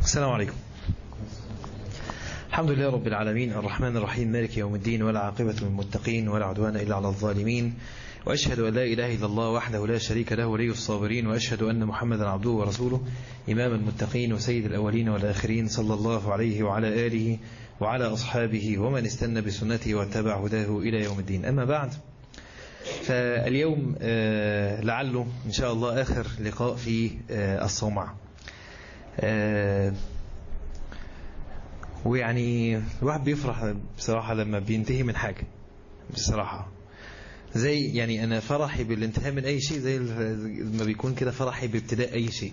السلام عليكم الحمد لله رب العالمين الرحمن الرحيم مالك يوم الدين ولا عاقبة للمتقين ولا عدوان إلا على الظالمين وأشهد أن لا إله إلا الله وحده لا شريك له ولي الصابرين وأشهد أن محمدا عبده ورسوله إمام المتقين وسيد الأولين والآخرين صلى الله عليه وعلى آله وعلى أصحابه ومن استنى بسنته واتبع هداه إلى يوم الدين أما بعد فاليوم لعله إن شاء الله آخر لقاء في الصومعة ويعني الواحد بيفرح بصراحة لما بينتهي من حاجة بصراحة زي يعني أنا فرحي بالانتهاء من أي شيء زي ما بيكون كده فرحي بابتداء أي شيء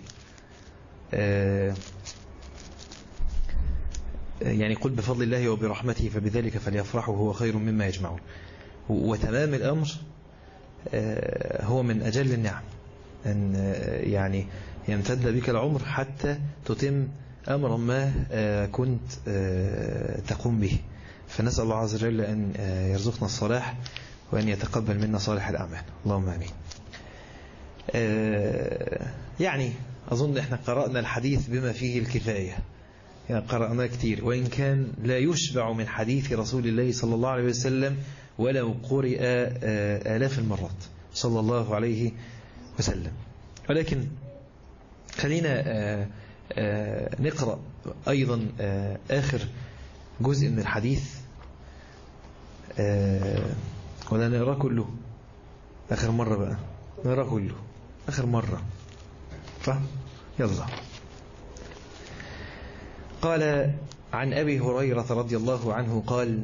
يعني قل بفضل الله وبرحمته فبذلك فليفرحوا هو خير مما يجمعون وتمام الأمر هو من أجل النعم أن يعني يمتد بك العمر حتى تتم أمرا ما كنت تقوم به فنسأل الله عز وجل أن يرزقنا الصلاح وأن يتقبل منا صالح الأعمال اللهم آمين يعني أظن إحنا قرأنا الحديث بما فيه الكفاية يعني قرأناه كتير وإن كان لا يشبع من حديث رسول الله صلى الله عليه وسلم ولو قرئ آلاف المرات صلى الله عليه وسلم ولكن خلينا نقرأ أيضا آخر جزء من الحديث ولا نقرأ كله آخر مرة بقى نقرأ كله آخر مرة فهم يلا قال عن أبي هريرة رضي الله عنه قال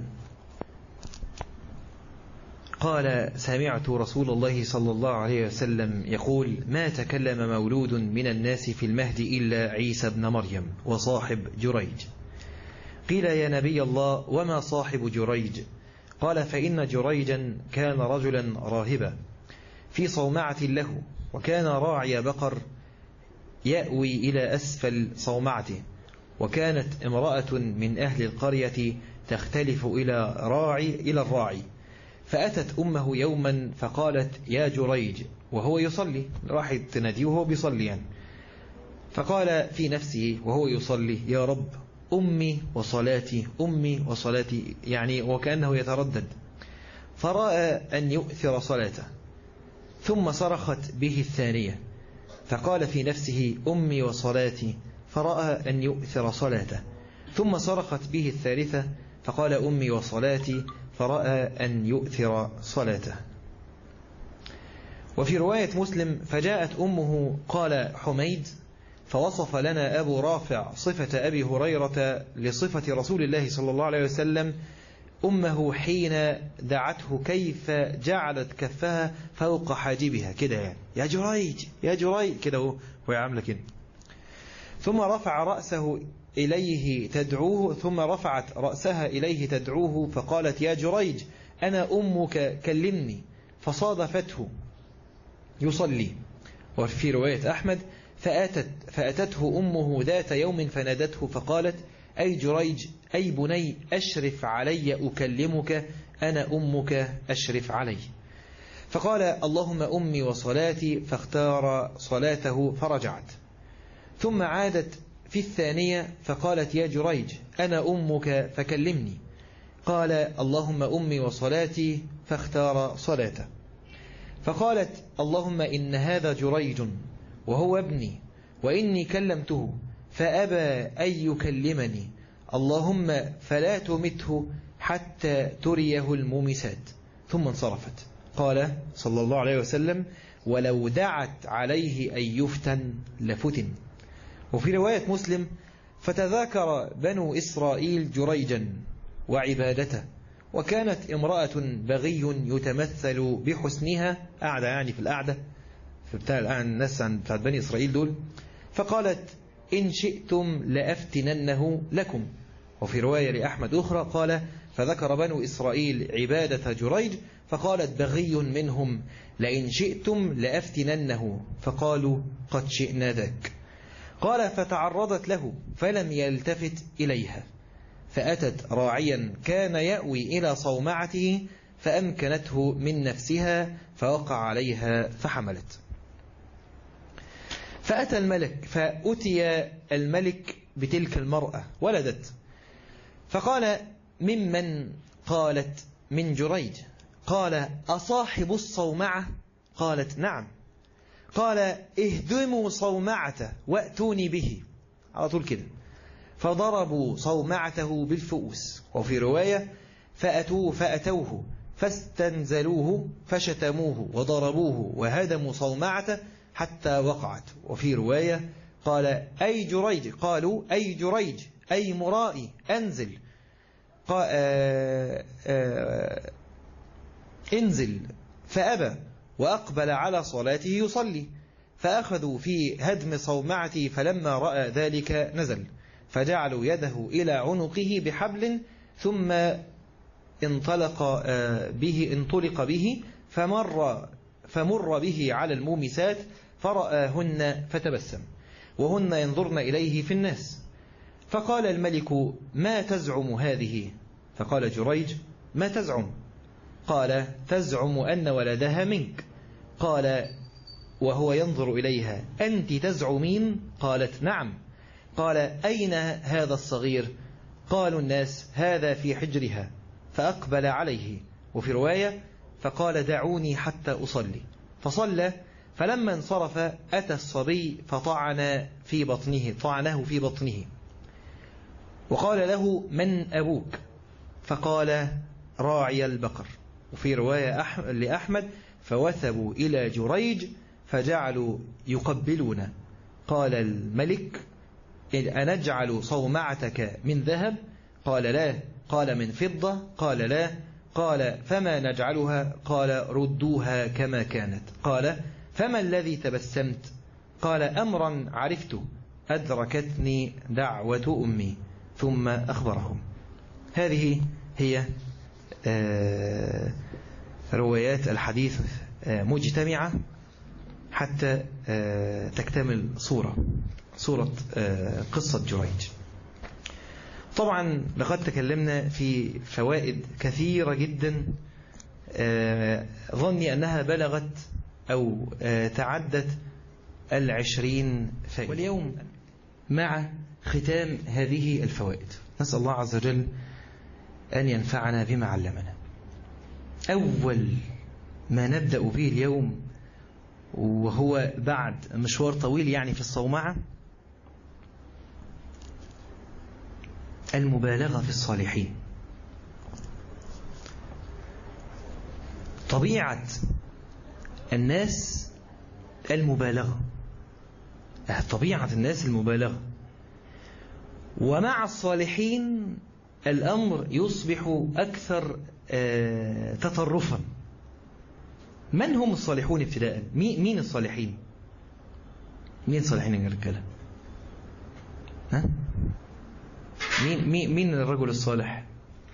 قال سمعت رسول الله صلى الله عليه وسلم يقول ما تكلم مولود من الناس في المهد إلا عيسى بن مريم وصاحب جريج قيل يا نبي الله وما صاحب جريج قال فإن جريجا كان رجلا راهبا في صومعة له وكان راعي بقر يأوي إلى أسفل صومعته وكانت امرأة من أهل القرية تختلف إلى راعي إلى الراعي فأتت أمه يوما فقالت يا جريج وهو يصلي راح تناديه وهو بيصلي يعني فقال في نفسه وهو يصلي يا رب أمي وصلاتي أمي وصلاتي يعني وكأنه يتردد فرأى أن يؤثر صلاته ثم صرخت به الثانية فقال في نفسه أمي وصلاتي فرأى أن يؤثر صلاته ثم صرخت به الثالثة فقال أمي وصلاتي فرأى أن يؤثر صلاته وفي رواية مسلم فجاءت أمه قال حميد فوصف لنا أبو رافع صفة أبي هريرة لصفة رسول الله صلى الله عليه وسلم أمه حين دعته كيف جعلت كفها فوق حاجبها كده يعني يا جريج يا جريج كده هو عامله كده ثم رفع رأسه إليه تدعوه ثم رفعت رأسها إليه تدعوه فقالت يا جريج أنا أمك كلمني فصادفته يصلي وفي رواية أحمد فأتت فأتته أمه ذات يوم فنادته فقالت أي جريج أي بني أشرف علي أكلمك أنا أمك أشرف علي فقال اللهم أمي وصلاتي فاختار صلاته فرجعت ثم عادت في الثانية فقالت يا جريج أنا أمك فكلمني قال اللهم أمي وصلاتي فاختار صلاته فقالت اللهم إن هذا جريج وهو ابني وإني كلمته فأبى أن يكلمني اللهم فلا تمته حتى تريه المومسات ثم انصرفت قال صلى الله عليه وسلم ولو دعت عليه أن يفتن لفتن وفي رواية مسلم فتذاكر بنو إسرائيل جريجا وعبادته وكانت امرأة بغي يتمثل بحسنها قاعدة يعني في القعدة في بتاع الآن الناس عن بتاعت بني إسرائيل دول فقالت إن شئتم لأفتننه لكم وفي رواية لأحمد أخرى قال فذكر بنو إسرائيل عبادة جريج فقالت بغي منهم لئن شئتم لأفتننه فقالوا قد شئنا ذاك قال فتعرضت له فلم يلتفت إليها فأتت راعيا كان يأوي إلى صومعته فأمكنته من نفسها فوقع عليها فحملت فأتى الملك فأتي الملك بتلك المرأة ولدت فقال ممن قالت من جريج قال أصاحب الصومعة قالت نعم قال اهدموا صومعته وأتوني به على طول كده فضربوا صومعته بالفؤوس وفي رواية فأتوه فأتوه فاستنزلوه فشتموه وضربوه وهدموا صومعته حتى وقعت وفي رواية قال أي جريج قالوا أي جريج أي مرائي أنزل قال آآ آآ انزل فأبى وأقبل على صلاته يصلي فأخذوا في هدم صومعته فلما رأى ذلك نزل فجعلوا يده إلى عنقه بحبل ثم انطلق به انطلق به فمر فمر به على المومسات فرآهن فتبسم وهن ينظرن إليه في الناس فقال الملك ما تزعم هذه فقال جريج ما تزعم قال تزعم أن ولدها منك قال وهو ينظر إليها أنت تزعمين قالت نعم قال أين هذا الصغير قالوا الناس هذا في حجرها فأقبل عليه وفي رواية فقال دعوني حتى أصلي فصلى فلما انصرف أتى الصبي فطعن في بطنه طعنه في بطنه وقال له من أبوك فقال راعي البقر وفي رواية لأحمد فوثبوا إلى جريج فجعلوا يقبلون قال الملك أنجعل صومعتك من ذهب قال لا قال من فضة قال لا قال فما نجعلها قال ردوها كما كانت قال فما الذي تبسمت قال أمرا عرفت أدركتني دعوة أمي ثم أخبرهم هذه هي روايات الحديث مجتمعة حتى تكتمل صورة صورة قصة جريج طبعا لقد تكلمنا في فوائد كثيرة جدا ظني أنها بلغت أو تعدت العشرين فائدة واليوم مع ختام هذه الفوائد نسأل الله عز وجل أن ينفعنا بما علمنا أول ما نبدأ به اليوم وهو بعد مشوار طويل يعني في الصومعة المبالغة في الصالحين طبيعة الناس المبالغة طبيعة الناس المبالغة ومع الصالحين الأمر يصبح أكثر تطرفا من هم الصالحون ابتداء مين الصالحين مين الصالحين يا رجاله ها مين مين مين الرجل الصالح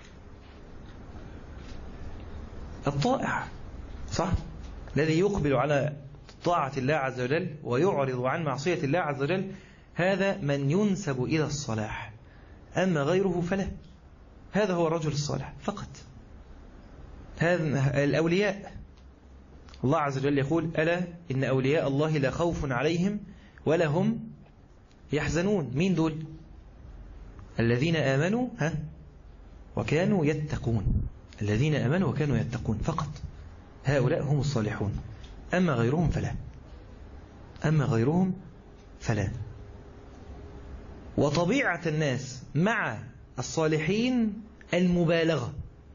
الطائع صح الذي يقبل على طاعة الله عز وجل ويعرض عن معصية الله عز وجل هذا من ينسب إلى الصلاح أما غيره فلا هذا هو الرجل الصالح فقط هذا الأولياء الله عز وجل يقول ألا إن أولياء الله لا خوف عليهم ولا هم يحزنون مين دول الذين آمنوا ها وكانوا يتقون الذين آمنوا وكانوا يتقون فقط هؤلاء هم الصالحون أما غيرهم فلا أما غيرهم فلا وطبيعة الناس مع الصالحين المبالغة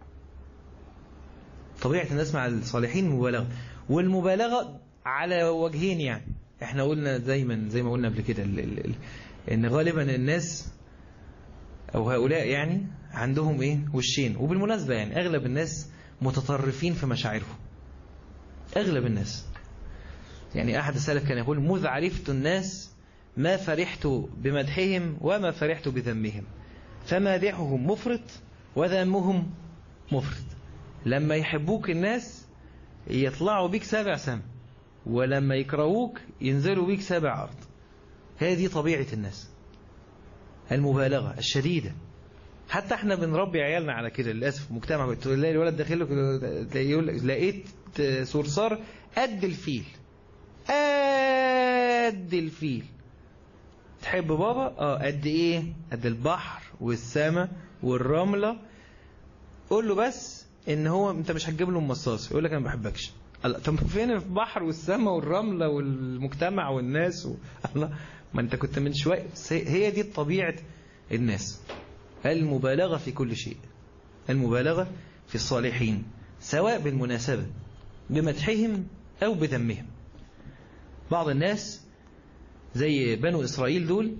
طبيعة الناس مع الصالحين المبالغة والمبالغة على وجهين يعني احنا قلنا دايما زي ما قلنا قبل كده ان غالبا الناس او هؤلاء يعني عندهم ايه وشين وبالمناسبة يعني اغلب الناس متطرفين في مشاعرهم اغلب الناس يعني احد السلف كان يقول مذ عرفت الناس ما فرحت بمدحهم وما فرحت بذمهم فمادحهم مفرط وذمهم مفرط لما يحبوك الناس يطلعوا بيك سبع سم ولما يكرهوك ينزلوا بيك سبع أرض هذه طبيعة الناس المبالغة الشديدة حتى احنا بنربي عيالنا على كده للأسف مجتمع تلاقي الولد داخل له يقول لقيت صرصار قد الفيل قد الفيل تحب بابا اه قد ايه قد البحر والسماء والرملة قول له بس ان هو انت مش هتجيب له مصاص يقول لك انا ما بحبكش الله طب فين البحر والسماء والرملة والمجتمع والناس و... الله ما انت كنت من شوية هي دي طبيعة الناس المبالغة في كل شيء المبالغة في الصالحين سواء بالمناسبة بمدحهم أو بذمهم بعض الناس زي بنو إسرائيل دول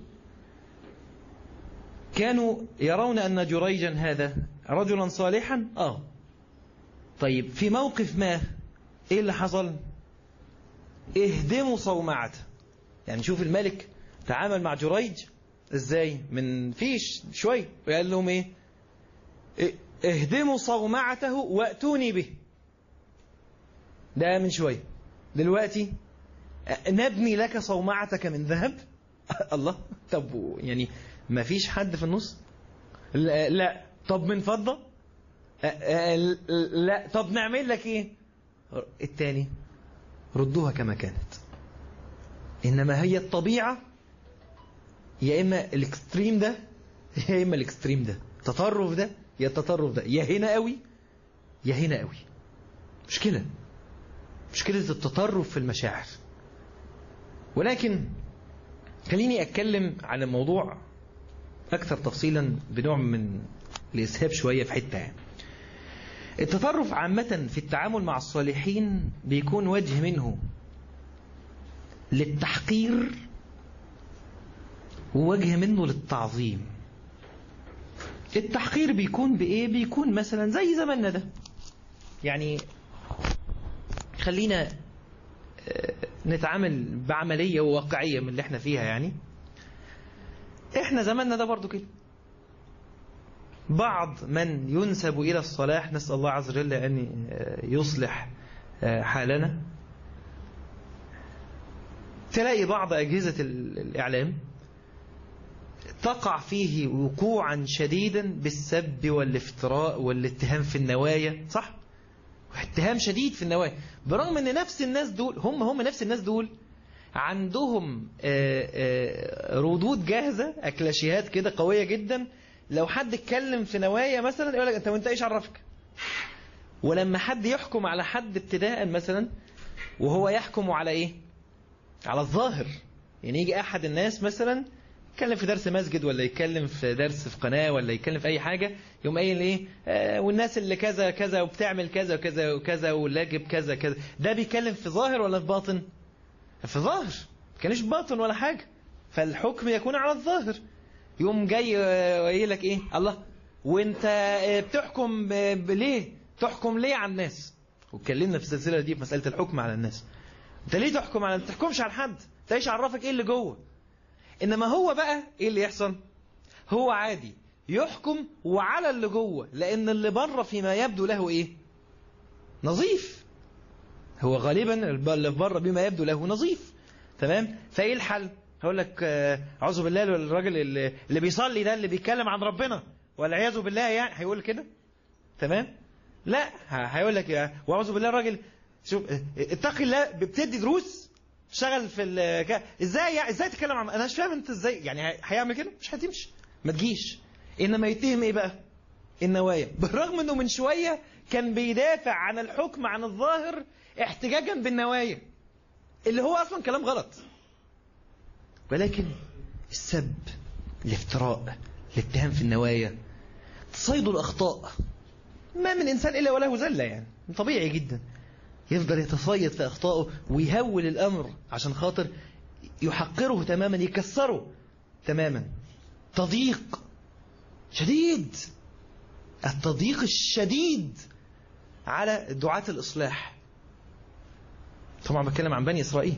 كانوا يرون أن جريجا هذا رجلا صالحا آه طيب في موقف ما إيه اللي حصل اهدموا صومعته يعني شوف الملك تعامل مع جريج ازاي من فيش شوي وقال لهم ايه اهدموا صومعته واتوني به ده من شوي دلوقتي نبني لك صومعتك من ذهب الله طب يعني ما فيش حد في النص لا, لا. طب من فضة لا طب نعمل لك ايه التاني ردوها كما كانت انما هي الطبيعة يا اما الاكستريم ده يا اما الاكستريم ده التطرف ده يا التطرف ده يا هنا قوي يا هنا قوي مشكلة مشكلة التطرف في المشاعر ولكن خليني أتكلم عن الموضوع أكثر تفصيلا بنوع من الإسهاب شوية في حتة يعني. التطرف عامة في التعامل مع الصالحين بيكون وجه منه للتحقير ووجه منه للتعظيم التحقير بيكون بإيه بيكون مثلا زي زماننا ده يعني خلينا نتعامل بعملية وواقعية من اللي احنا فيها يعني احنا زماننا ده برضو كده بعض من ينسب إلى الصلاح نسأل الله عز وجل أن يصلح حالنا تلاقي بعض أجهزة الإعلام تقع فيه وقوعا شديدا بالسب والافتراء والاتهام في النوايا صح؟ اتهام شديد في النوايا برغم ان نفس الناس دول هم هم نفس الناس دول عندهم آآ آآ ردود جاهزة أكلاشيهات كده قوية جدا لو حد اتكلم في نوايا مثلا يقول لك انت وانت ايش عرفك ولما حد يحكم على حد ابتداء مثلا وهو يحكم على ايه على الظاهر يعني يجي احد الناس مثلا يتكلم في درس مسجد ولا يتكلم في درس في قناة ولا يتكلم في أي حاجة يوم قايل إيه آه والناس اللي كذا كذا وبتعمل كذا وكذا وكذا ولاجب كذا كذا ده بيتكلم في ظاهر ولا في باطن في ظاهر كانش باطن ولا حاجة فالحكم يكون على الظاهر يوم جاي وقايل لك إيه الله وانت بتحكم ليه تحكم ليه على الناس واتكلمنا في السلسلة دي في مسألة الحكم على الناس انت ليه تحكم على ما تحكمش على حد انت ايش عرفك ايه اللي جوه انما هو بقى ايه اللي يحصل هو عادي يحكم وعلى اللي جوه لان اللي بره فيما يبدو له ايه نظيف هو غالبا اللي بره بما يبدو له نظيف تمام فايه الحل هقول لك اعوذ بالله الراجل اللي, اللي بيصلي ده اللي بيتكلم عن ربنا والعياذ بالله يعني هيقول كده تمام لا هيقول لك واعوذ بالله الراجل شوف اتقي الله بتدي دروس شغل في ال ازاي يعني ازاي تتكلم عن انا مش فاهم انت ازاي يعني هيعمل كده مش هتمشي ما تجيش انما يتهم ايه بقى النوايا بالرغم انه من شويه كان بيدافع عن الحكم عن الظاهر احتجاجا بالنوايا اللي هو اصلا كلام غلط ولكن السب الافتراء الاتهام في النوايا تصيد الاخطاء ما من انسان الا وله زله يعني طبيعي جدا يفضل يتصيد في أخطائه ويهول الأمر عشان خاطر يحقره تماما يكسره تماما تضييق شديد التضييق الشديد على دعاة الإصلاح طبعا بتكلم عن بني إسرائيل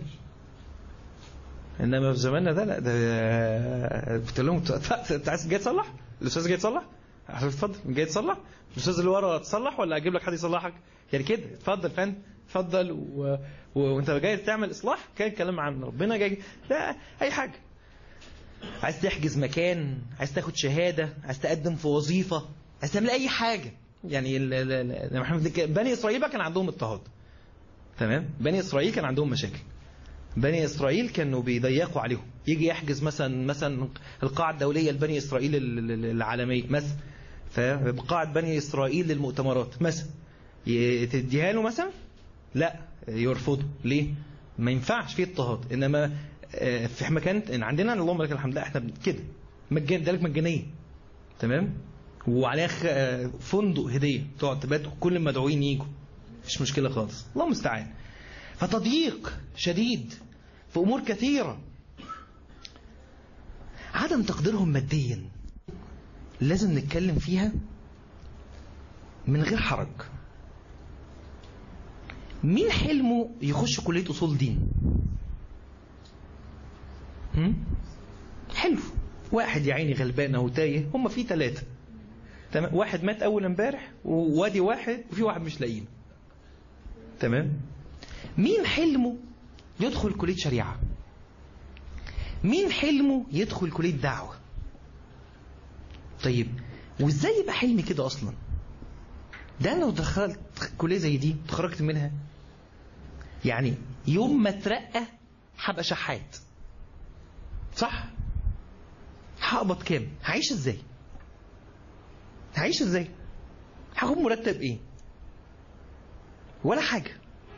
إنما في زماننا ده لا ده قلت لهم أنت عايز جاي تصلح؟ الأستاذ جاي تصلح؟ اتفضل جاي تصلح؟ الأستاذ اللي ورا تصلح ولا أجيب لك حد يصلحك؟ يعني كده اتفضل فن اتفضل و... و... وانت جاي تعمل اصلاح كان كلام عن ربنا جاي لا اي حاجه عايز تحجز مكان عايز تاخد شهاده عايز تقدم في وظيفه عايز تعمل اي حاجه يعني ال... ال... بني اسرائيل بقى كان عندهم اضطهاد تمام بني اسرائيل كان عندهم مشاكل بني إسرائيل كانوا بيضيقوا عليهم يجي يحجز مثلا مثلا القاعة الدولية لبني إسرائيل العالمية مثلا فقاعة بني إسرائيل للمؤتمرات مثلا تديها له مثلا لا يرفضه ليه ما ينفعش فيه اضطهاد انما في مكان عندنا اللهم لك الحمد لا احنا كده مجان ذلك مجانيه تمام وعليها فندق هديه تقعد تبات كل المدعوين يجوا مفيش مشكله خالص الله المستعان فتضييق شديد في امور كثيره عدم تقديرهم ماديا لازم نتكلم فيها من غير حرج مين حلمه يخش كلية أصول دين هم؟ حلو واحد يا عيني غلبان اهو تايه هم في ثلاثة تمام واحد مات أول امبارح ووادي واحد وفي واحد مش لاقيين تمام مين حلمه يدخل كلية شريعة مين حلمه يدخل كلية دعوة طيب وازاي يبقى حلمي كده أصلا ده أنا لو دخلت كلية زي دي اتخرجت منها يعني يوم ما اترقى هبقى شحات صح هقبض كام هعيش ازاي هعيش ازاي هاخد مرتب ايه ولا حاجة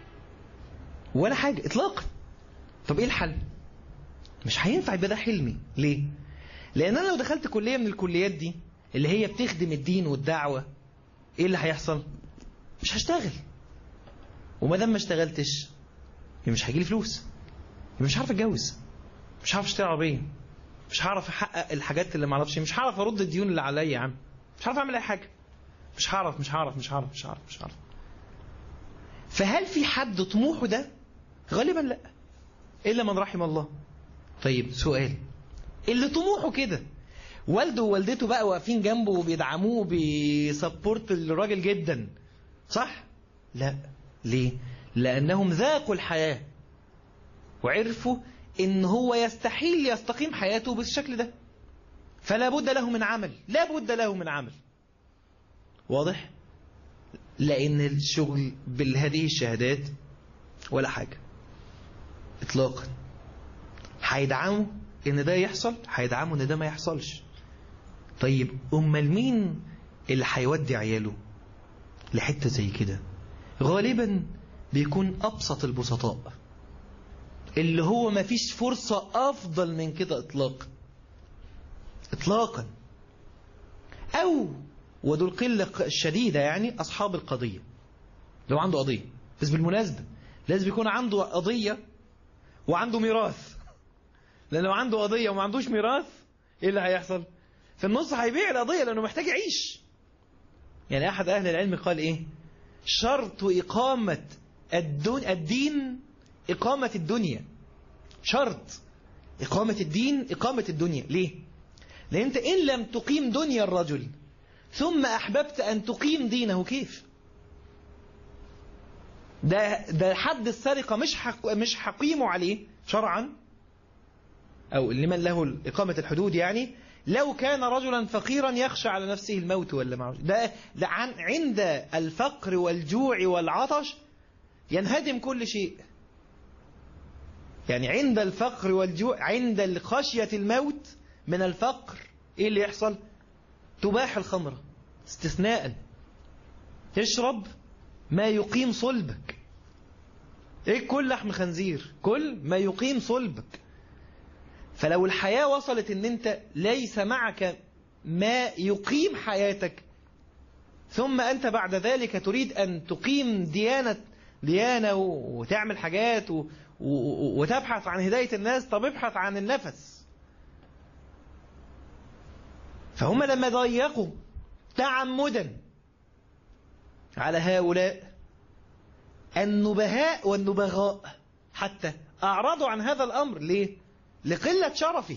ولا حاجة اطلاقا طب ايه الحل مش هينفع يبقى ده حلمي ليه لان انا لو دخلت كلية من الكليات دي اللي هي بتخدم الدين والدعوة ايه اللي هيحصل مش هشتغل وما دام ما اشتغلتش مش هيجي لي فلوس مش هعرف اتجوز مش هعرف اشتري عربيه مش هعرف احقق الحاجات اللي ما اعرفش مش هعرف ارد الديون اللي عليا يا عم مش هعرف اعمل اي حاجه مش هعرف مش هعرف مش هعرف مش هعرف مش هعرف فهل في حد طموحه ده غالبا لا الا من رحم الله طيب سؤال اللي طموحه كده والده ووالدته بقى واقفين جنبه وبيدعموه وبيسبورت الراجل جدا صح لا ليه لانهم ذاقوا الحياه وعرفوا ان هو يستحيل يستقيم حياته بالشكل ده فلا بد له من عمل لا بد له من عمل واضح لان الشغل بهذه الشهادات ولا حاجه اطلاقا هيدعموا ان ده يحصل هيدعموا ان ده ما يحصلش طيب امال مين اللي هيودي عياله لحته زي كده غالبا بيكون ابسط البسطاء اللي هو ما فيش فرصة أفضل من كده إطلاقا إطلاقا أو ودول قلة شديدة يعني أصحاب القضية لو عنده قضية بس بالمناسبة لازم يكون عنده قضية وعنده ميراث لأن لو عنده قضية وما عندوش ميراث إيه اللي هيحصل في النص هيبيع القضية لأنه محتاج يعيش يعني أحد أهل العلم قال إيه شرط إقامة الدين, الدين إقامة الدنيا شرط إقامة الدين إقامة الدنيا ليه؟ لأن أنت إن لم تقيم دنيا الرجل ثم أحببت أن تقيم دينه كيف؟ ده ده حد السرقة مش حق مش حقيمه عليه شرعا أو لمن له إقامة الحدود يعني لو كان رجلا فقيرا يخشى على نفسه الموت ولا معه ده, ده عن عند الفقر والجوع والعطش ينهدم كل شيء يعني عند الفقر والجوع عند خشية الموت من الفقر ايه اللي يحصل تباح الخمرة استثناء تشرب ما يقيم صلبك ايه كل لحم خنزير كل ما يقيم صلبك فلو الحياة وصلت ان انت ليس معك ما يقيم حياتك ثم انت بعد ذلك تريد ان تقيم ديانة ديانة وتعمل حاجات و... وتبحث عن هداية الناس طب ابحث عن النفس فهم لما ضيقوا تعمدا على هؤلاء النبهاء والنبغاء حتى أعرضوا عن هذا الأمر ليه؟ لقلة شرفه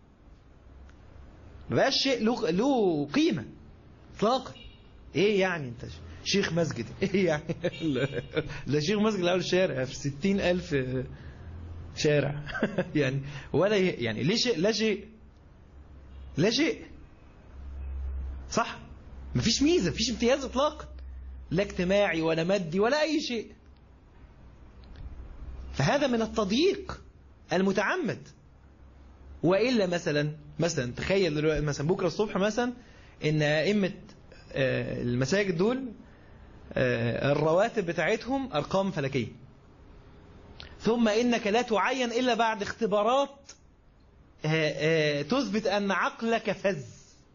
ما بقاش شيء له, له قيمة اطلاقا ايه يعني انت شيخ مسجد ايه يعني لا شيخ مسجد اول الشارع في ستين الف شارع يعني ولا يعني ليه شيء لا شيء لا شيء صح مفيش ميزة مفيش امتياز اطلاقا لا اجتماعي ولا مادي ولا اي شيء فهذا من التضييق المتعمد وإلا مثلا مثلا تخيل دلوقتي مثلا بكرة الصبح مثلا إن أئمة آه، المساجد دول آه، الرواتب بتاعتهم أرقام فلكية ثم إنك لا تعين إلا بعد اختبارات آه، آه، تثبت أن عقلك فز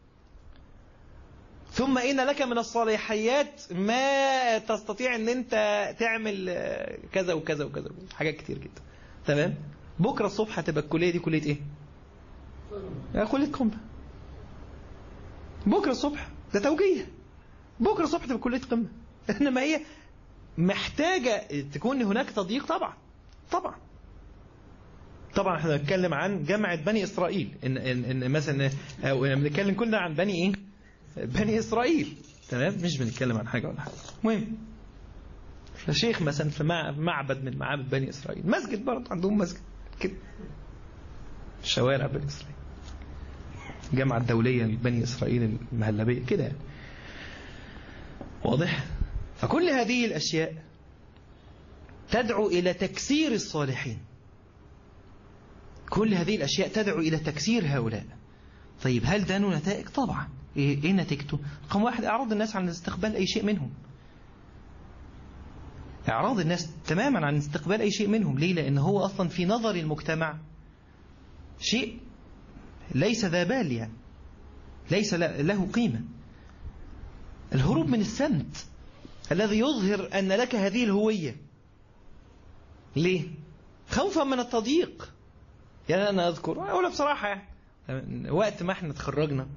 ثم إن لك من الصالحيات ما تستطيع أن أنت تعمل آه، كذا وكذا وكذا حاجات كتير جدا تمام بكرة الصبح هتبقى الكلية دي كلية إيه؟ آه، كلية قمة بكرة الصبح ده توجيه بكرة الصبح تبقى كلية قمة إنما هي محتاجة تكون هناك تضييق طبعا طبعا طبعا احنا بنتكلم عن جامعة بني إسرائيل إن, إن, إن مثلا أو بنتكلم كلنا عن بني إيه بني إسرائيل تمام مش بنتكلم عن حاجة ولا حاجة المهم فشيخ مثلا في مع- معبد من معابد بني إسرائيل مسجد برضه عندهم مسجد كده شوارع بني إسرائيل الجامعة الدولية لبني إسرائيل المهلبية كده يعني واضح فكل هذه الأشياء تدعو إلى تكسير الصالحين كل هذه الأشياء تدعو إلى تكسير هؤلاء طيب هل ده له نتائج طبعا إيه, إيه نتيجته رقم واحد إعراض الناس عن استقبال أي شيء منهم إعراض الناس تماما عن استقبال أي شيء منهم ليه لأن هو أصلا في نظر المجتمع شيء ليس ذا بال يعني ليس له قيمة الهروب من السمت الذي يظهر أن لك هذه الهوية ليه؟ خوفا من التضييق يعني أنا أذكر أقول بصراحة يعني وقت ما احنا تخرجنا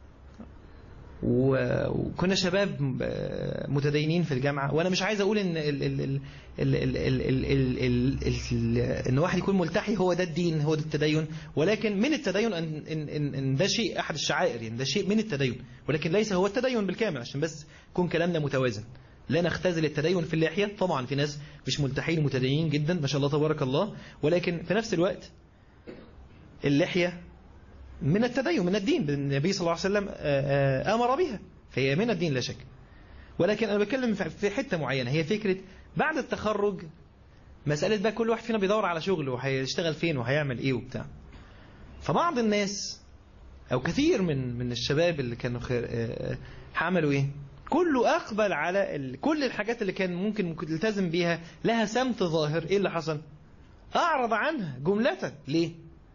و- وكنا شباب متدينين في الجامعة وأنا مش عايز أقول إن ال ال ال ال ال ال ال ال ال ال إن واحد يكون ملتحي هو ده الدين هو ده التدين ولكن من التدين أن إن إن إن ده شيء أحد الشعائر يعني ده شيء من التدين ولكن ليس هو التدين بالكامل عشان بس يكون كلامنا متوازن لا نختزل التدين في اللحية طبعا في ناس مش ملتحين متدينين جدا ما شاء الله تبارك الله ولكن في نفس الوقت اللحية من التدين من الدين النبي صلى الله عليه وسلم آه، آه، أمر بها فهي من الدين لا شك ولكن أنا بتكلم في- في حتة معينة هي فكرة بعد التخرج مسألة بقى كل واحد فينا بيدور على شغل وهيشتغل فين وهيعمل إيه وبتاع فبعض الناس أو كثير من من الشباب اللي كانوا خير آه، عملوا إيه كله أقبل على ال- كل الحاجات اللي كان ممكن ممكن يلتزم بيها لها سمت ظاهر إيه اللي حصل أعرض عنها جملة ليه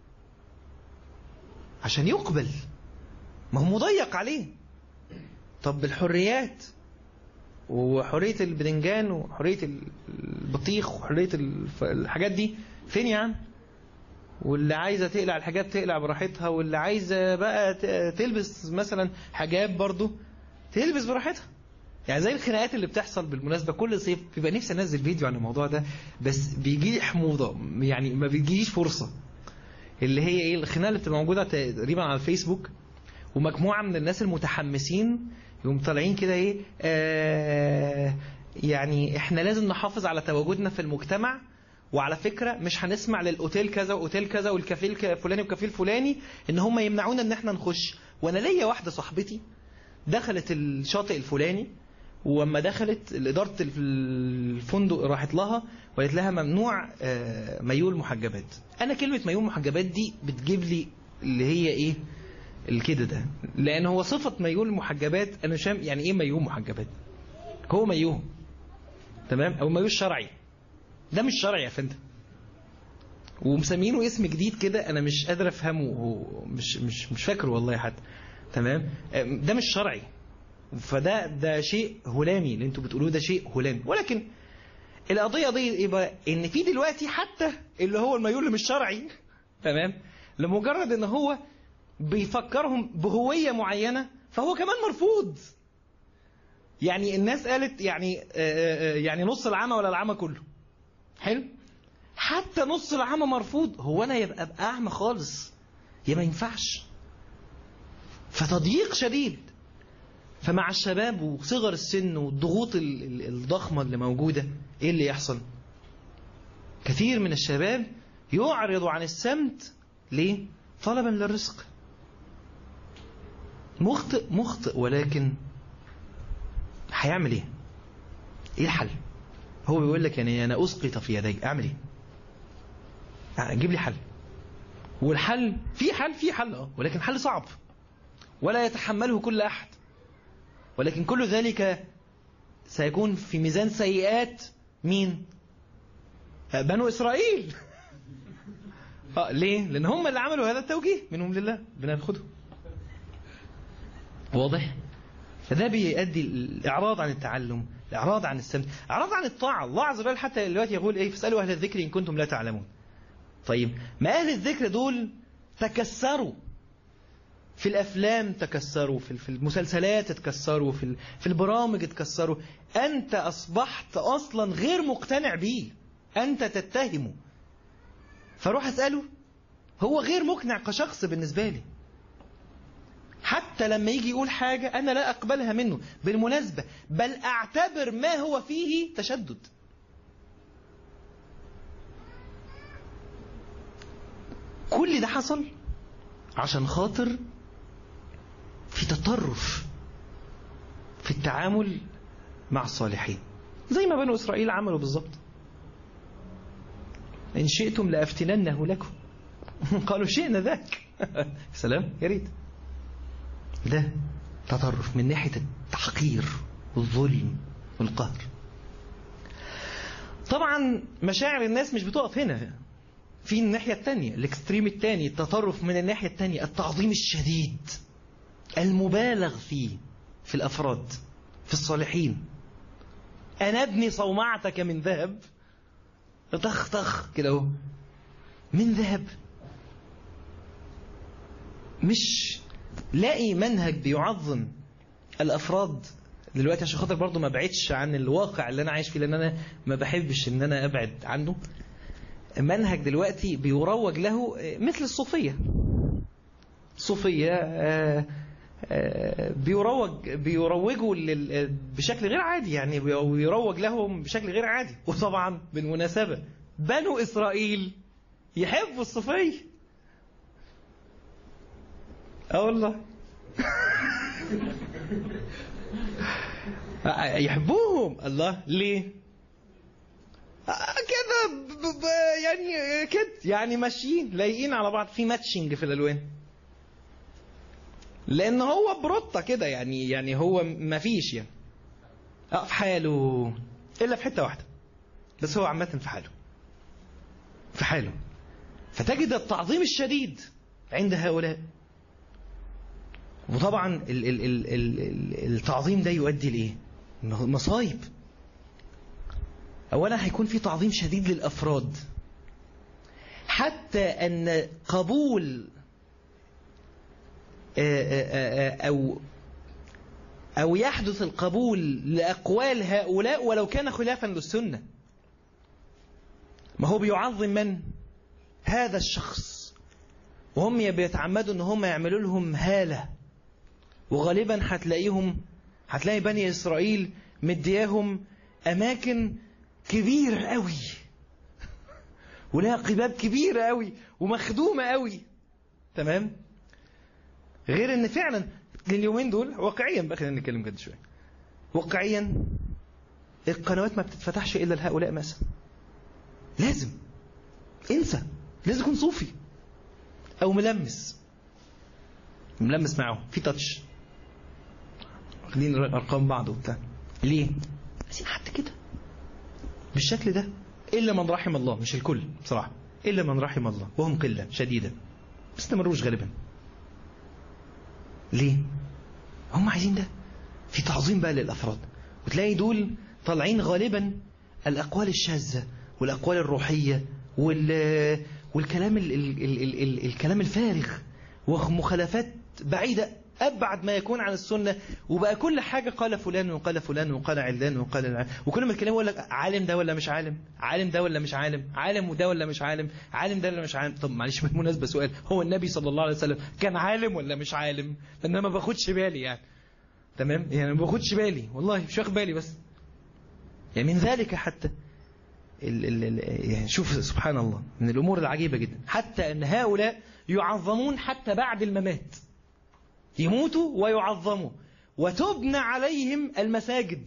عشان يقبل ما هو مضيق عليه طب الحريات وحرية البدنجان وحرية البطيخ وحرية الف- الحاجات دي فين يا عم واللي عايزة تقلع الحاجات تقلع براحتها واللي عايزة بقى ت- تلبس مثلا حجاب برضو تلبس براحتها يعني زي الخناقات اللي بتحصل بالمناسبة كل صيف بيبقى نفسي انزل فيديو عن الموضوع ده بس بيجي لي حموضة يعني ما بيجيليش فرصة اللي هي ايه الخناقه اللي بتبقى موجوده تقريبا على الفيسبوك ومجموعه من الناس المتحمسين يقوم طالعين كده ايه آه يعني احنا لازم نحافظ على تواجدنا في المجتمع وعلى فكرة مش هنسمع للأوتيل كذا وأوتيل كذا والكافيه الفلاني والكافيه الفلاني إن هم يمنعونا إن احنا نخش وأنا ليا واحدة صاحبتي دخلت الشاطئ الفلاني وأما دخلت إدارة الفندق راحت لها وقالت لها ممنوع آه، مايو المحجبات أنا كلمة مايو المحجبات دي بتجيب لي اللي هي إيه الكده ده لأن هو صفة مايو المحجبات أنا مش فاهم يعني إيه مايو محجبات هو مايو تمام أو مايو الشرعي ده مش شرعي يا فندم ومسمينه اسم جديد كده انا مش قادر افهمه هو مش مش مش فاكره والله حتى تمام ده مش شرعي فده ده شيء هلامي اللي انتوا بتقولوه ده شيء هلامي ولكن القضيه دي ايه بقى ان في دلوقتي حتى اللي هو المايول اللي مش شرعي تمام لمجرد ان هو بيفكرهم بهويه معينه فهو كمان مرفوض يعني الناس قالت يعني آه، آه، يعني نص العمى ولا العمى كله حلو حتى نص العمى مرفوض هو انا يبقى ابقى اعمى خالص يا ما ينفعش فتضييق شديد فمع الشباب وصغر السن والضغوط ال- ال- الضخمة اللي موجودة ايه اللي يحصل كثير من الشباب يعرض عن السمت ليه طلبا للرزق مخطئ مخطئ ولكن هيعمل ايه ايه الحل هو بيقول لك يعني انا اسقط في يدي اعمل ايه يعني جيب لي حل والحل في حل في حل اه ولكن حل صعب ولا يتحمله كل أحد ولكن كل ذلك سيكون في ميزان سيئات مين بنو إسرائيل آه ليه لأن هم اللي عملوا هذا التوجيه منهم لله بناخده واضح فده بيؤدي الإعراض عن التعلم الإعراض عن السمع الإعراض عن الطاعة الله عز وجل حتى دلوقتي يقول إيه فاسألوا أهل الذكر إن كنتم لا تعلمون طيب ما أهل الذكر دول تكسروا في الأفلام تكسروا في المسلسلات تكسروا في في البرامج تكسروا أنت أصبحت أصلا غير مقتنع بيه أنت تتهمه فروح أسأله هو غير مقنع كشخص بالنسبة لي حتى لما يجي يقول حاجة أنا لا أقبلها منه بالمناسبة بل أعتبر ما هو فيه تشدد كل ده حصل عشان خاطر في تطرف في التعامل مع الصالحين زي ما بنو إسرائيل عملوا بالظبط إن شئتم لأفتننه لكم قالوا شئنا ذاك سلام يا ريت ده تطرف من ناحية التحقير والظلم والقهر طبعا مشاعر الناس مش بتقف هنا في الناحية التانية الاكستريم التاني التطرف من الناحية التانية التعظيم الشديد المبالغ فيه في الأفراد في الصالحين أنا ابني صومعتك من ذهب طخ طخ كده اهو من ذهب مش لاقي منهج بيعظم الافراد دلوقتي عشان خاطر برضه ما بعدش عن الواقع اللي انا عايش فيه لان انا ما بحبش ان انا ابعد عنه منهج دلوقتي بيروج له مثل الصوفيه الصوفيه بيروج بيروجوا بشكل غير عادي يعني بيروج لهم بشكل غير عادي وطبعا بالمناسبه بنو اسرائيل يحبوا الصوفيه اه والله يحبوهم الله ليه كده يعني كده يعني ماشيين لايقين على بعض في ماتشنج في الالوان لان هو بروتة كده يعني يعني هو ما فيش يعني اه في حاله الا في حته واحده بس هو عامه في حاله في حاله فتجد التعظيم الشديد عند هؤلاء وطبعا ال ال ال ال التعظيم ده يؤدي لايه مصايب اولا هيكون في تعظيم شديد للافراد حتى ان قبول او او يحدث القبول لاقوال هؤلاء ولو كان خلافا للسنه ما هو بيعظم من هذا الشخص وهم بيتعمدوا ان هم يعملوا لهم هاله وغالبا هتلاقيهم هتلاقي بني اسرائيل مدياهم اماكن كبيره قوي ولها قباب كبيره قوي ومخدومه قوي تمام غير ان فعلا اليومين دول واقعيا بقى خلينا نتكلم جد شويه واقعيا القنوات ما بتتفتحش الا لهؤلاء مثلا لازم انسى لازم يكون صوفي او ملمس ملمس معه في تاتش واخدين ارقام بعض وبتاع ليه؟ عايزين حد كده بالشكل ده الا من رحم الله مش الكل بصراحه الا من رحم الله وهم قله شديده ما استمروش غالبا ليه؟ هم عايزين ده في تعظيم بقى للافراد وتلاقي دول طالعين غالبا الاقوال الشاذه والاقوال الروحيه وال والكلام ال... ال... ال... ال... ال... الكلام الفارغ ومخالفات بعيدة أبعد ما يكون عن السنة وبقى كل حاجة قال فلان وقال فلان وقال علان وقال العلان وكل ما الكلام يقول لك عالم ده ولا مش عالم عالم ده ولا مش عالم عالم ده ولا مش عالم عالم ده ولا مش عالم طب معلش بالمناسبة سؤال هو النبي صلى الله عليه وسلم كان عالم ولا مش عالم لأن أنا ما باخدش بالي يعني تمام يعني ما باخدش بالي والله مش واخد بالي بس يعني من ذلك حتى ال ال ال يعني شوف سبحان الله من الأمور العجيبة جدا حتى أن هؤلاء يعظمون حتى بعد الممات يموتوا ويعظموا وتبنى عليهم المساجد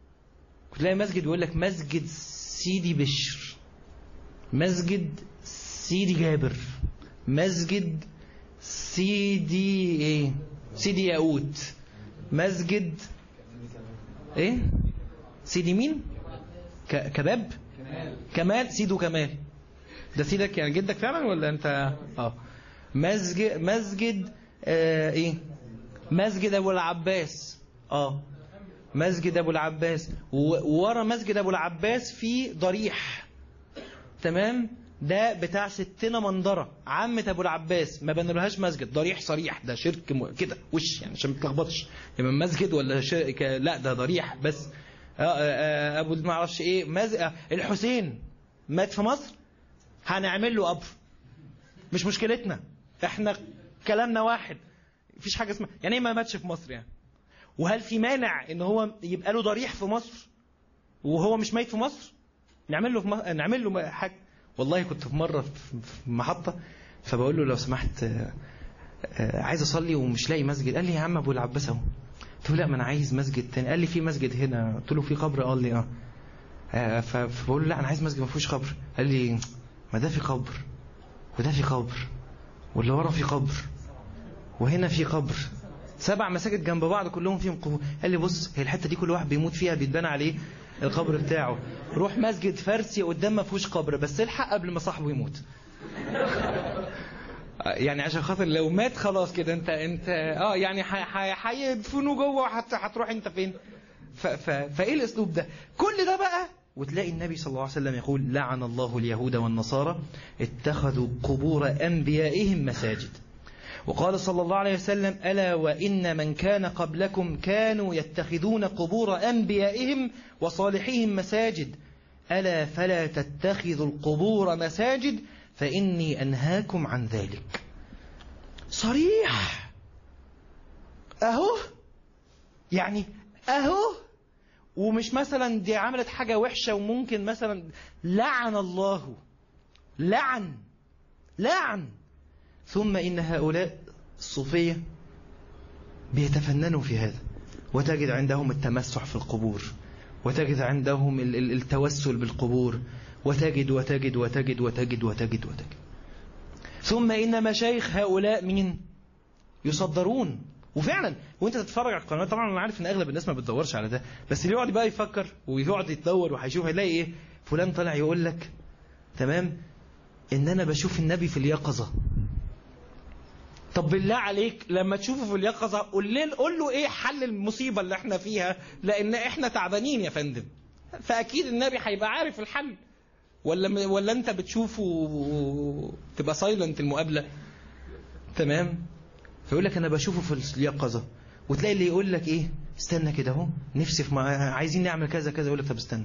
تلاقي مسجد يقول لك مسجد سيدي بشر مسجد سيدي جابر مسجد سيدي ايه سيدي ياقوت مسجد ايه سيدي مين ك... كباب كمال سيدو كمال ده سيدك يعني جدك فعلا ولا انت اه مسجد مسجد آه ايه مسجد ابو العباس اه مسجد ابو العباس وورا مسجد ابو العباس في ضريح تمام ده بتاع ستنا منظره عمة ابو العباس ما بنلهاش مسجد ضريح صريح ده شرك م... كده وش يعني عشان ما تلخبطش يعني مسجد ولا شرك لا ده ضريح بس آه آه ابو ما اعرفش ايه مز... آه الحسين مات في مصر هنعمل له قبر مش مشكلتنا احنا كلامنا واحد مفيش حاجه اسمها يعني ايه ما ماتش في مصر يعني وهل في مانع ان هو يبقى له ضريح في مصر وهو مش ميت في مصر نعمل له في م... نعمل له حاجه والله كنت في مره في محطه فبقول له لو سمحت عايز اصلي ومش لاقي مسجد قال لي يا عم ابو العباس اهو قلت له لا ما انا عايز مسجد تاني قال لي في مسجد هنا قلت له في قبر قال لي اه فبقول له لا انا عايز مسجد ما فيهوش قبر قال لي ما ده في قبر وده في قبر واللي ورا في قبر وهنا في قبر سبع مساجد جنب بعض كلهم فيهم قبور قال لي بص هي الحته دي كل واحد بيموت فيها بيتبنى عليه القبر بتاعه روح مسجد فارسي قدام ما فيهوش قبر بس الحق قبل ما صاحبه يموت يعني عشان خاطر لو مات خلاص كده انت انت اه يعني هيدفنوا جوه هتروح انت فين فايه الاسلوب ده كل ده بقى وتلاقي النبي صلى الله عليه وسلم يقول لعن الله اليهود والنصارى اتخذوا قبور انبيائهم مساجد وقال صلى الله عليه وسلم ألا وإن من كان قبلكم كانوا يتخذون قبور أنبيائهم وصالحيهم مساجد ألا فلا تتخذوا القبور مساجد فإني أنهاكم عن ذلك صريح أهو يعني أهو ومش مثلا دي عملت حاجة وحشة وممكن مثلا لعن الله لعن لعن ثم إن هؤلاء الصوفية بيتفننوا في هذا وتجد عندهم التمسح في القبور وتجد عندهم التوسل بالقبور وتجد وتجد وتجد وتجد وتجد وتجد ثم إن مشايخ هؤلاء مين يصدرون وفعلا وانت تتفرج على القناه طبعا انا عارف ان اغلب الناس ما بتدورش على ده بس اللي يقعد بقى يفكر ويقعد يتدور وهيشوف هيلاقي ايه فلان طالع يقول لك تمام ان انا بشوف النبي في اليقظه طب بالله عليك لما تشوفه في اليقظة قول له قول له ايه حل المصيبة اللي احنا فيها لان احنا تعبانين يا فندم فاكيد النبي هيبقى عارف الحل ولا ولا انت بتشوفه تبقى سايلنت المقابلة تمام فيقول لك انا بشوفه في اليقظة وتلاقي اللي يقول لك ايه استنى كده اهو نفسي في مع... عايزين نعمل كذا كذا يقول لك طب استنى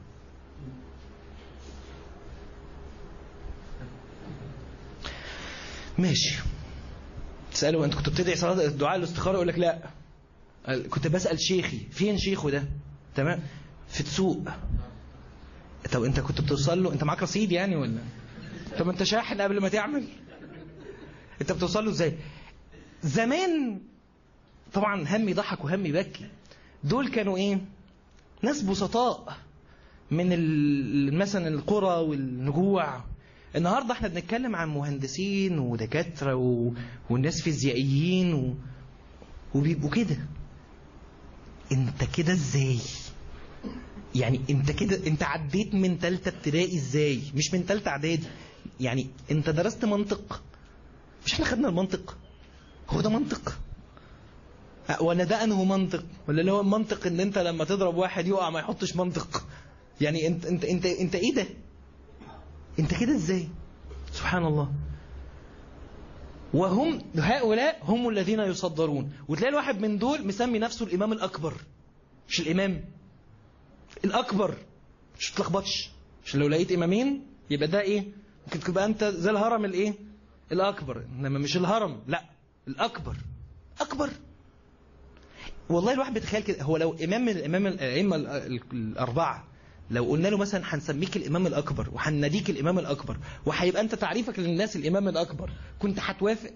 ماشي تسأله أنت كنت بتدعي صلاة الدعاء الاستخارة يقول لك لا كنت بسأل شيخي فين شيخه ده تمام في تسوق طب أنت كنت بتوصل له أنت معاك رصيد يعني ولا طب أنت شاحن قبل ما تعمل أنت بتوصل له إزاي زمان طبعا هم يضحك وهم يبكي دول كانوا إيه ناس بسطاء من مثلا القرى والنجوع النهارده احنا بنتكلم عن مهندسين ودكاتره و... والناس فيزيائيين و... وبيبقوا كده انت كده ازاي يعني انت كده انت عديت من ثالثه ابتدائي ازاي مش من ثالثه اعدادي يعني انت درست منطق مش احنا خدنا المنطق هو ده منطق ولا ده انه منطق ولا اللي هو المنطق ان انت لما تضرب واحد يقع ما يحطش منطق يعني انت انت انت انت ايه ده انت كده ازاي سبحان الله وهم هؤلاء هم الذين يصدرون وتلاقي الواحد من دول مسمي نفسه الامام الاكبر مش الامام الاكبر مش تلخبطش عشان لو لقيت امامين يبقى ده ايه ممكن تبقى انت زي الهرم الايه الاكبر انما مش الهرم لا الاكبر اكبر والله الواحد بيتخيل كده هو لو امام من الامام الائمه الاربعه لو قلنا له مثلا هنسميك الامام الاكبر وهناديك الامام الاكبر وهيبقى انت تعريفك للناس الامام الاكبر كنت هتوافق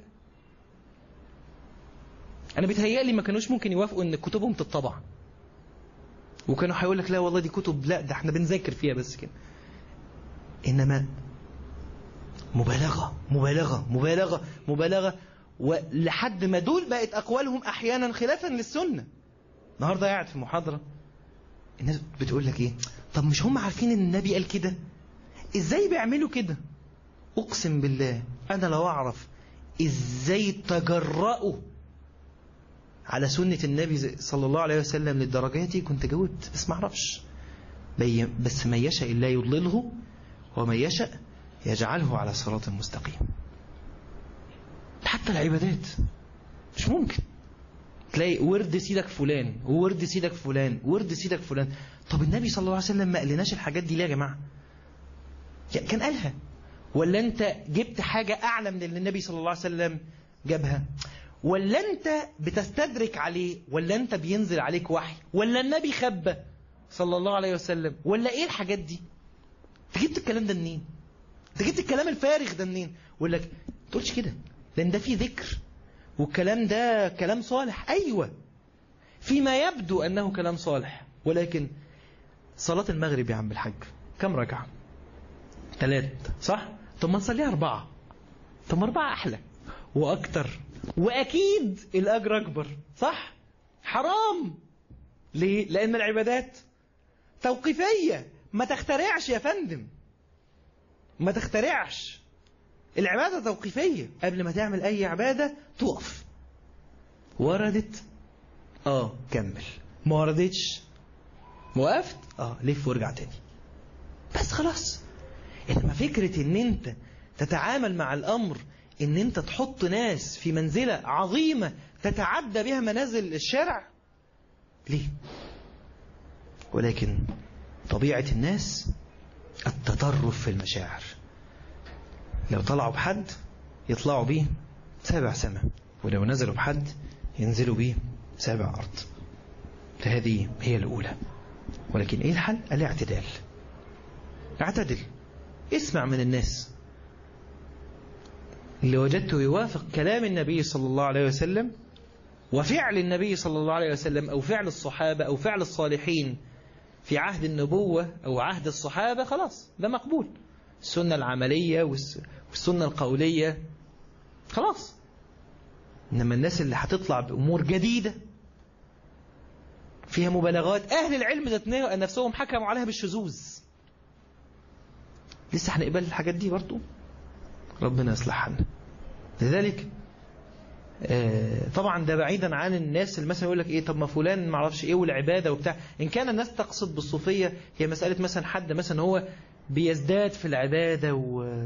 انا بيتهيألي ما كانوش ممكن يوافقوا ان كتبهم تطبع وكانوا هيقول لك لا والله دي كتب لا ده احنا بنذاكر فيها بس كده انما مبالغة مبالغة مبالغة مبالغة ولحد ما دول بقت أقوالهم أحيانا خلافا للسنة النهاردة قاعد في محاضرة الناس بتقول لك إيه طب مش هم عارفين إن النبي قال كده إزاي بيعملوا كده أقسم بالله أنا لو أعرف إزاي تجرأوا على سنة النبي صلى الله عليه وسلم للدرجات دي كنت جاوبت بس ما اعرفش بس من يشاء الله يضلله ومن يشاء يجعله على صراط مستقيم حتى العبادات مش ممكن تلاقي ورد سيدك فلان وورد سيدك فلان ورد سيدك فلان طب النبي صلى الله عليه وسلم ما قالناش الحاجات دي ليه يا جماعه كان قالها ولا انت جبت حاجه اعلى من اللي النبي صلى الله عليه وسلم جابها ولا انت بتستدرك عليه ولا انت بينزل عليك وحي ولا النبي خبى صلى الله عليه وسلم ولا ايه الحاجات دي انت جبت الكلام ده منين انت جبت الكلام الفارغ ده منين يقول لك ما تقولش كده لان ده فيه ذكر والكلام ده كلام صالح ايوه فيما يبدو انه كلام صالح ولكن صلاة المغرب يا عم الحاج كم ركعة ثلاث صح طب ما نصليها أربعة طب ما أربعة أحلى وأكتر وأكيد الأجر أكبر صح حرام ليه لأن العبادات توقيفية ما تخترعش يا فندم ما تخترعش العبادة توقيفية قبل ما تعمل أي عبادة تقف وردت اه كمل ما وردتش وقفت اه لف وارجع تاني بس خلاص انما فكرة ان انت تتعامل مع الامر ان انت تحط ناس في منزلة عظيمة تتعدى بها منازل الشرع ليه ولكن طبيعة الناس التطرف في المشاعر لو طلعوا بحد يطلعوا بيه سابع سماء ولو نزلوا بحد ينزلوا بيه سابع أرض فهذه هي الأولى ولكن إيه الحل؟ الاعتدال اعتدل اسمع من الناس اللي وجدته يوافق كلام النبي صلى الله عليه وسلم وفعل النبي صلى الله عليه وسلم أو فعل الصحابة أو فعل الصالحين في عهد النبوة أو عهد الصحابة خلاص ده مقبول السنة العملية والسنة القولية خلاص إنما الناس اللي هتطلع بأمور جديدة فيها مبالغات أهل العلم ذات نفسهم حكموا عليها بالشذوذ لسه هنقبل الحاجات دي برضو ربنا يصلح حالنا لذلك طبعا ده بعيدا عن الناس اللي مثلا يقول لك ايه طب ما فلان ما اعرفش ايه والعباده وبتاع ان كان الناس تقصد بالصوفيه هي مساله مثلا حد مثلا هو بيزداد في العباده و...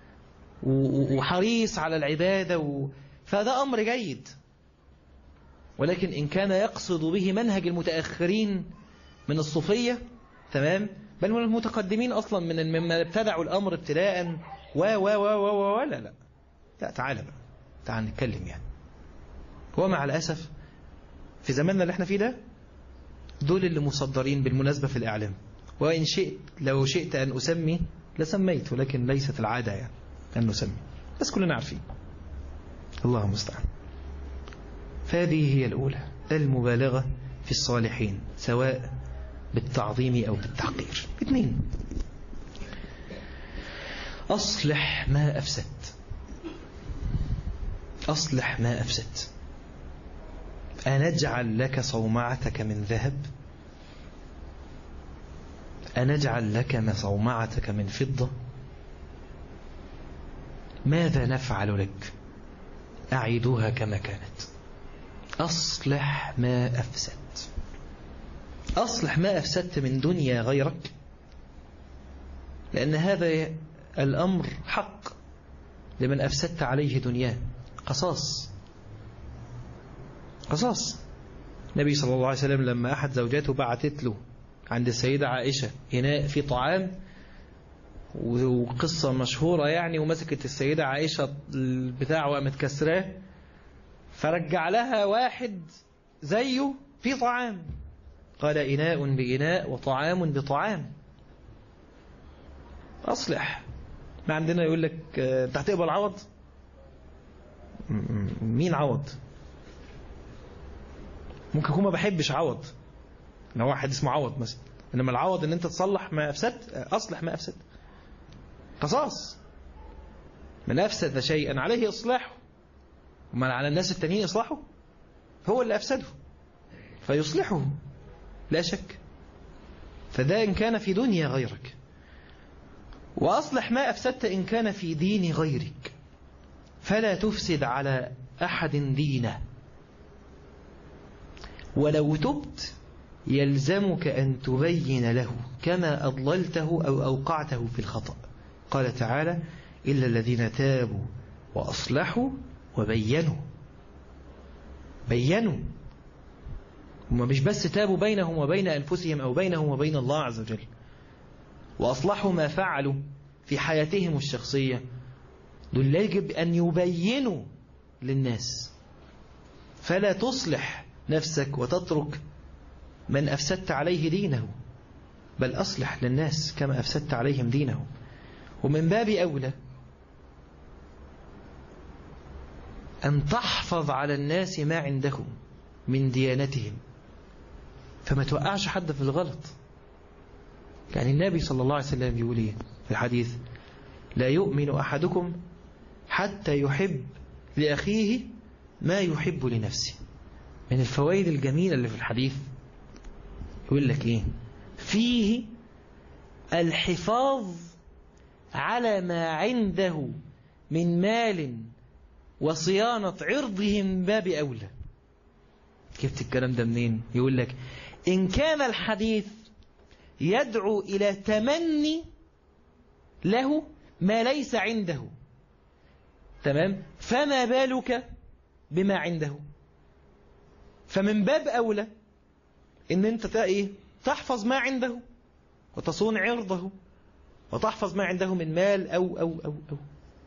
وحريص على العباده و... فده امر جيد ولكن ان كان يقصد به منهج المتاخرين من الصوفيه تمام بل من المتقدمين اصلا من مما ابتدعوا الامر ابتداء و و و و و لا لا لا تعالى بقى تعال نتكلم يعني ومع الأسف في زماننا اللي احنا فيه ده دول اللي مصدرين بالمناسبة في الإعلام وإن شئت لو شئت أن أسمي لسميت ولكن ليست العادة يعني أن نسمي بس كلنا عارفين الله المستعان فهذه هي الأولى المبالغة في الصالحين سواء بالتعظيم أو بالتحقير اثنين أصلح ما أفسدت أصلح ما أفسدت أنجعل لك صومعتك من ذهب أنجعل لك صومعتك من فضة ماذا نفعل لك أعيدوها كما كانت أصلح ما أفسدت أصلح ما أفسدت من دنيا غيرك لأن هذا الأمر حق لمن أفسدت عليه دنياه قصاص قصاص النبي صلى الله عليه وسلم لما أحد زوجاته بعتت له عند السيدة عائشة إناء في طعام وقصة مشهورة يعني ومسكت السيدة عائشة البتاع وقامت كسراه فرجع لها واحد زيه في طعام قال إناء بإناء وطعام بطعام أصلح ما عندنا يقول لك أنت هتقبل عوض مين عوض ممكن يكون ما بحبش عوض ان هو واحد اسمه عوض مثلا انما العوض ان انت تصلح ما افسدت اصلح ما افسدت قصاص من أفسد شيئا عليه إصلاحه وما على الناس التانيين إصلاحه هو اللي أفسده فيصلحه لا شك فده إن كان في دنيا غيرك وأصلح ما أفسدت إن كان في دين غيرك فلا تفسد على أحد دينه ولو تبت يلزمك أن تبين له كما أضللته أو أوقعته في الخطأ قال تعالى إلا الذين تابوا وأصلحوا وبينوا بينوا هم مش بس تابوا بينهم وبين أنفسهم أو بينهم وبين الله عز وجل وأصلحوا ما فعلوا في حياتهم الشخصية دول يجب أن يبينوا للناس فلا تصلح نفسك وتترك من أفسدت عليه دينه بل أصلح للناس كما أفسدت عليهم دينه ومن باب أولى أن تحفظ على الناس ما عندهم من ديانتهم فما توقعش حد في الغلط يعني النبي صلى الله عليه وسلم يقول ايه في الحديث لا يؤمن أحدكم حتى يحب لأخيه ما يحب لنفسه من الفوائد الجميلة اللي في الحديث يقول لك ايه فيه الحفاظ على ما عنده من مال وصيانة عرضه من باب أولى جبت الكلام ده منين يقول لك إن كان الحديث يدعو إلى تمني له ما ليس عنده تمام فما بالك بما عنده فمن باب أولى إن أنت إيه تحفظ ما عنده وتصون عرضه وتحفظ ما عنده من مال أو أو أو أو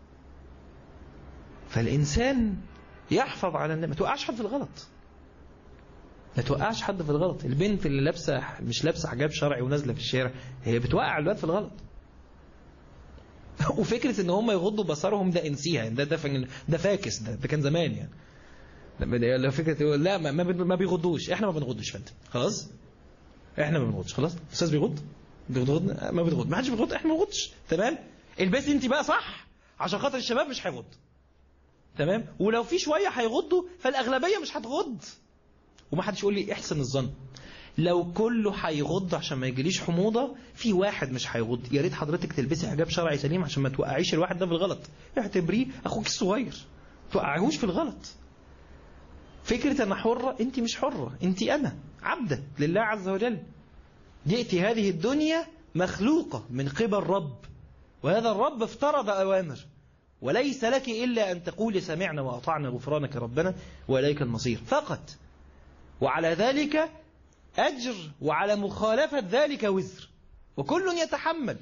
فالإنسان يحفظ على الناس ما توقعش حد في الغلط ما توقعش حد في الغلط البنت اللي لابسه مش لابسه حجاب شرعي ونازله في الشارع هي بتوقع الواد في الغلط وفكره ان هم يغضوا بصرهم ده انسيها ده ده ده فاكس ده, ده كان زمان يعني لو فكره لا ما ما بيغضوش احنا ما بنغضش فانت خلاص احنا ما بنغضش خلاص الاستاذ بيغض بيغض ما بتغض ما حدش بيغض احنا ما بنغضش تمام البسي انت بقى صح عشان خاطر الشباب مش هيغض تمام ولو في شويه هيغضوا فالاغلبيه مش هتغض وما حدش يقول لي احسن الظن لو كله هيغض عشان ما يجيليش حموضه في واحد مش هيغض يا ريت حضرتك تلبسي حجاب شرعي سليم عشان ما توقعيش الواحد ده في الغلط اعتبريه اخوك الصغير توقعيهوش في الغلط فكرة أنا حرة أنت مش حرة أنت أنا عبدة لله عز وجل جئت هذه الدنيا مخلوقة من قبل رب وهذا الرب افترض أوامر وليس لك إلا أن تقول سمعنا وأطعنا غفرانك ربنا وإليك المصير فقط وعلى ذلك أجر وعلى مخالفة ذلك وزر وكل يتحمل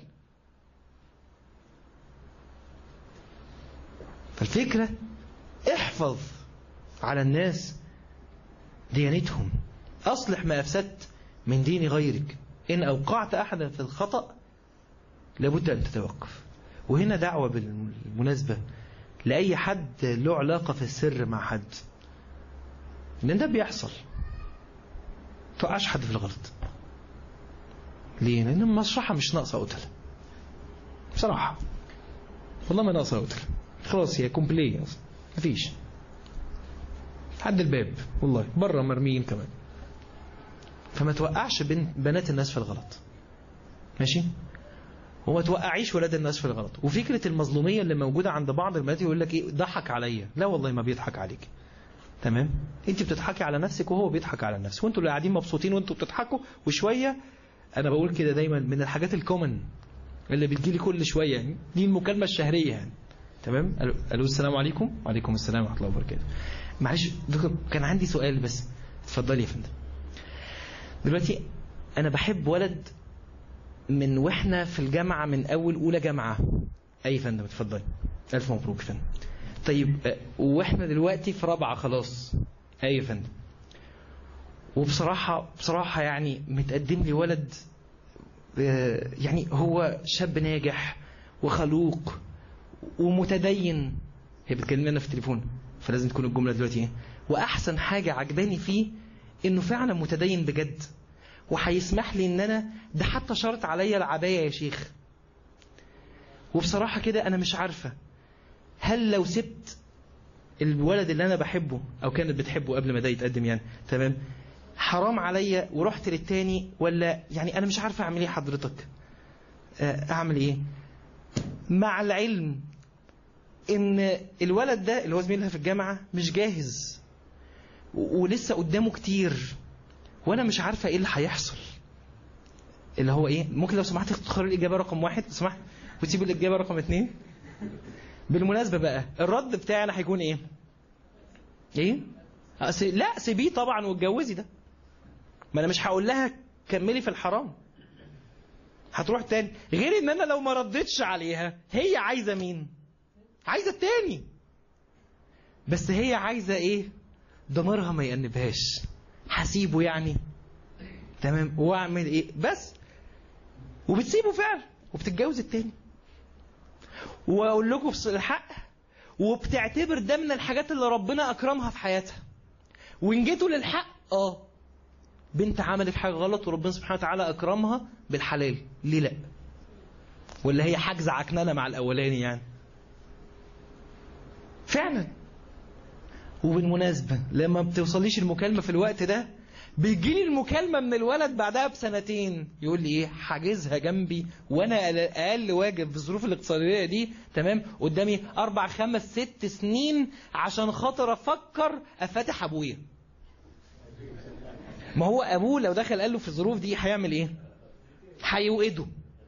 فالفكرة احفظ على الناس ديانتهم أصلح ما أفسدت من دين غيرك إن أوقعت أحدا في الخطأ لابد أن تتوقف وهنا دعوة بالمناسبة لأي حد له علاقة في السر مع حد لأن ده بيحصل توقعش حد في الغلط ليه؟ لأن المصلحة مش ناقصة قتل بصراحة والله ما ناقصة قتل خلاص هي كومبلي أصلا مفيش حد الباب والله بره مرميين كمان فما توقعش بنات الناس في الغلط ماشي وما توقعيش ولاد الناس في الغلط وفكرة المظلومية اللي موجودة عند بعض البنات يقول لك ايه ضحك عليا لا والله ما بيضحك عليك تمام انت بتضحكي على نفسك وهو بيضحك على نفسه وانتوا اللي قاعدين مبسوطين وانتوا بتضحكوا وشوية انا بقول كده دايما من الحاجات الكومن اللي بتجيلي كل شوية يعني دي المكالمة الشهرية يعني تمام الو السلام عليكم وعليكم السلام ورحمة الله وبركاته معلش دكتور كان عندي سؤال بس اتفضلي يا فندم دلوقتي انا بحب ولد من واحنا في الجامعة من اول اولى جامعة اي فندم اتفضلي الف مبروك يا فندم طيب واحنا دلوقتي في رابعة خلاص اي يا فندم وبصراحة بصراحة يعني متقدم لي ولد يعني هو شاب ناجح وخلوق ومتدين هي بتكلمنا في التليفون فلازم تكون الجملة دلوقتي ايه واحسن حاجة عجباني فيه انه فعلا متدين بجد وهيسمح لي ان انا ده حتى شرط عليا العباية يا شيخ وبصراحة كده انا مش عارفة هل لو سبت الولد اللي انا بحبه او كانت بتحبه قبل ما ده يتقدم يعني تمام حرام عليا ورحت للتاني ولا يعني انا مش عارف اعمل ايه حضرتك آه، اعمل ايه مع العلم ان الولد ده اللي هو زميلها في الجامعه مش جاهز و- ولسه قدامه كتير وانا مش عارفه ايه اللي هيحصل اللي هو ايه ممكن لو سمحت تختار الاجابه رقم واحد لو سمحت وتسيب الاجابه رقم اتنين بالمناسبه بقى الرد بتاعي انا هيكون ايه ايه أس... لا سيبيه طبعا واتجوزي ده ما انا مش هقول لها كملي في الحرام هتروح تاني غير ان انا لو ما ردتش عليها هي عايزه مين عايزه التاني بس هي عايزه ايه ضميرها ما يأنبهاش هسيبه يعني تمام واعمل ايه بس وبتسيبه فعلا وبتتجوز التاني واقول لكم بص- الحق وبتعتبر ده من الحاجات اللي ربنا اكرمها في حياتها وان جيتوا للحق اه بنت عملت حاجه غلط وربنا سبحانه وتعالى اكرمها بالحلال ليه لا ولا هي حاجزه عكننه مع الاولاني يعني فعلا وبالمناسبه لما بتوصليش المكالمه في الوقت ده بيجي لي المكالمه من الولد بعدها بسنتين يقول لي ايه حاجزها جنبي وانا أقل- اقل واجب في الظروف الاقتصاديه دي تمام قدامي اربع خمس ست سنين عشان خاطر افكر افتح ابويا ما هو ابوه لو دخل قال له في الظروف دي هيعمل ايه هيوقده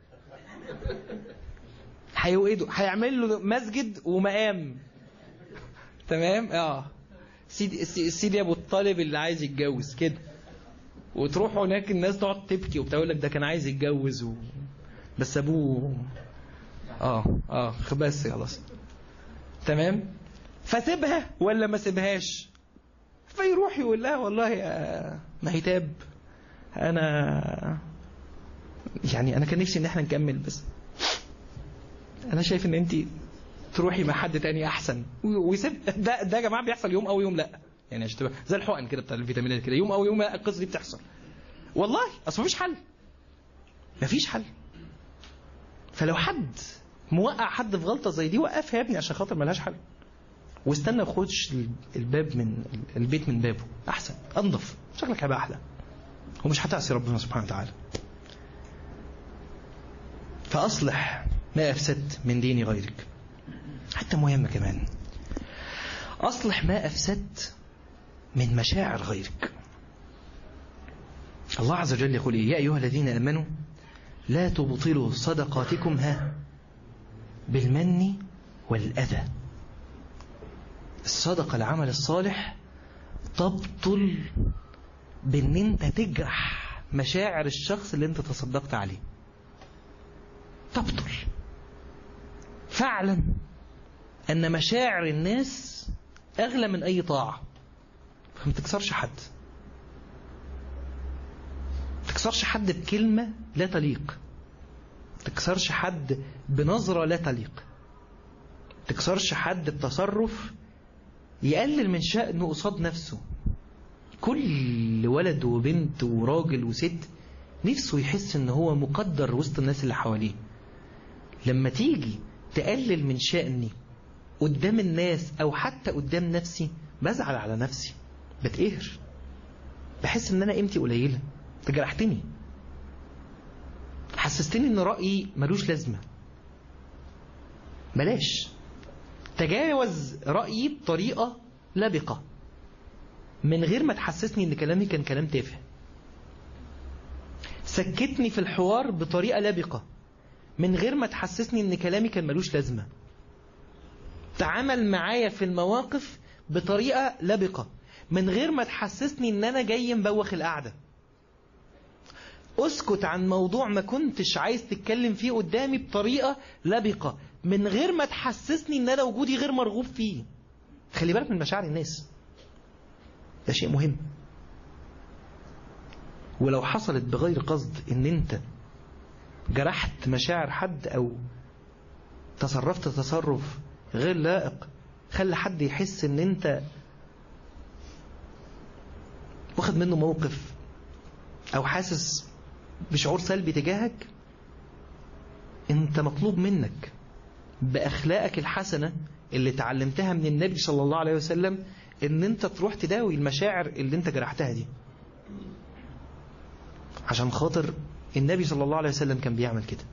هيوقده هيعمل له مسجد ومقام تمام اه سيدي سيدي ابو الطالب اللي عايز يتجوز كده وتروح هناك الناس تقعد تبكي وبتاع يقول لك ده كان عايز يتجوز و... بس ابوه اه اه بس خلاص تمام فسيبها ولا ما سيبهاش فيروح يقول لها والله يا مهتاب انا يعني انا كان نفسي ان احنا نكمل بس انا شايف ان انت تروحي مع حد تاني احسن ويسيب ده ده يا جماعه بيحصل يوم او يوم لا يعني عشان تبقى زي الحقن كده بتاع الفيتامينات كده يوم او يوم لا القصه دي بتحصل والله اصل مفيش حل مفيش حل فلو حد موقع حد في غلطه زي دي وقفها يا ابني عشان خاطر ملهاش حل واستنى يخش الباب من البيت من بابه احسن انضف شكلك هيبقى احلى ومش هتعصي ربنا سبحانه وتعالى فاصلح ما افسدت من دين غيرك حتى مهمه كمان اصلح ما افسدت من مشاعر غيرك الله عز وجل يقول إيه؟ يا ايها الذين امنوا لا تبطلوا صدقاتكم ها بالمن والاذى الصدقه العمل الصالح تبطل بان انت تجرح مشاعر الشخص اللي انت تصدقت عليه تبطل فاعلم ان مشاعر الناس اغلى من اي طاعه فما تكسرش حد ما تكسرش حد بكلمه لا تليق ما تكسرش حد بنظره لا تليق ما تكسرش حد بتصرف يقلل من شأنه قصاد نفسه كل ولد وبنت وراجل وست نفسه يحس ان هو مقدر وسط الناس اللي حواليه لما تيجي تقلل من شأني قدام الناس او حتى قدام نفسي بزعل على نفسي بتقهر بحس ان انا قيمتي قليله انت جرحتني حسستني ان رايي ملوش لازمه بلاش تجاوز رايي بطريقه لبقه من غير ما تحسسني ان كلامي كان كلام تافه سكتني في الحوار بطريقه لبقه من غير ما تحسسني ان كلامي كان ملوش لازمه تعامل معايا في المواقف بطريقه لبقه من غير ما تحسسني ان انا جاي مبوخ القعده اسكت عن موضوع ما كنتش عايز تتكلم فيه قدامي بطريقه لبقه من غير ما تحسسني ان انا وجودي غير مرغوب فيه خلي بالك من مشاعر الناس ده شيء مهم ولو حصلت بغير قصد ان انت جرحت مشاعر حد او تصرفت تصرف غير لائق خلى حد يحس ان انت واخد منه موقف او حاسس بشعور سلبي تجاهك انت مطلوب منك بأخلاقك الحسنة اللي تعلمتها من النبي صلى الله عليه وسلم ان انت تروح تداوي المشاعر اللي انت جرحتها دي عشان خاطر النبي صلى الله عليه وسلم كان بيعمل كده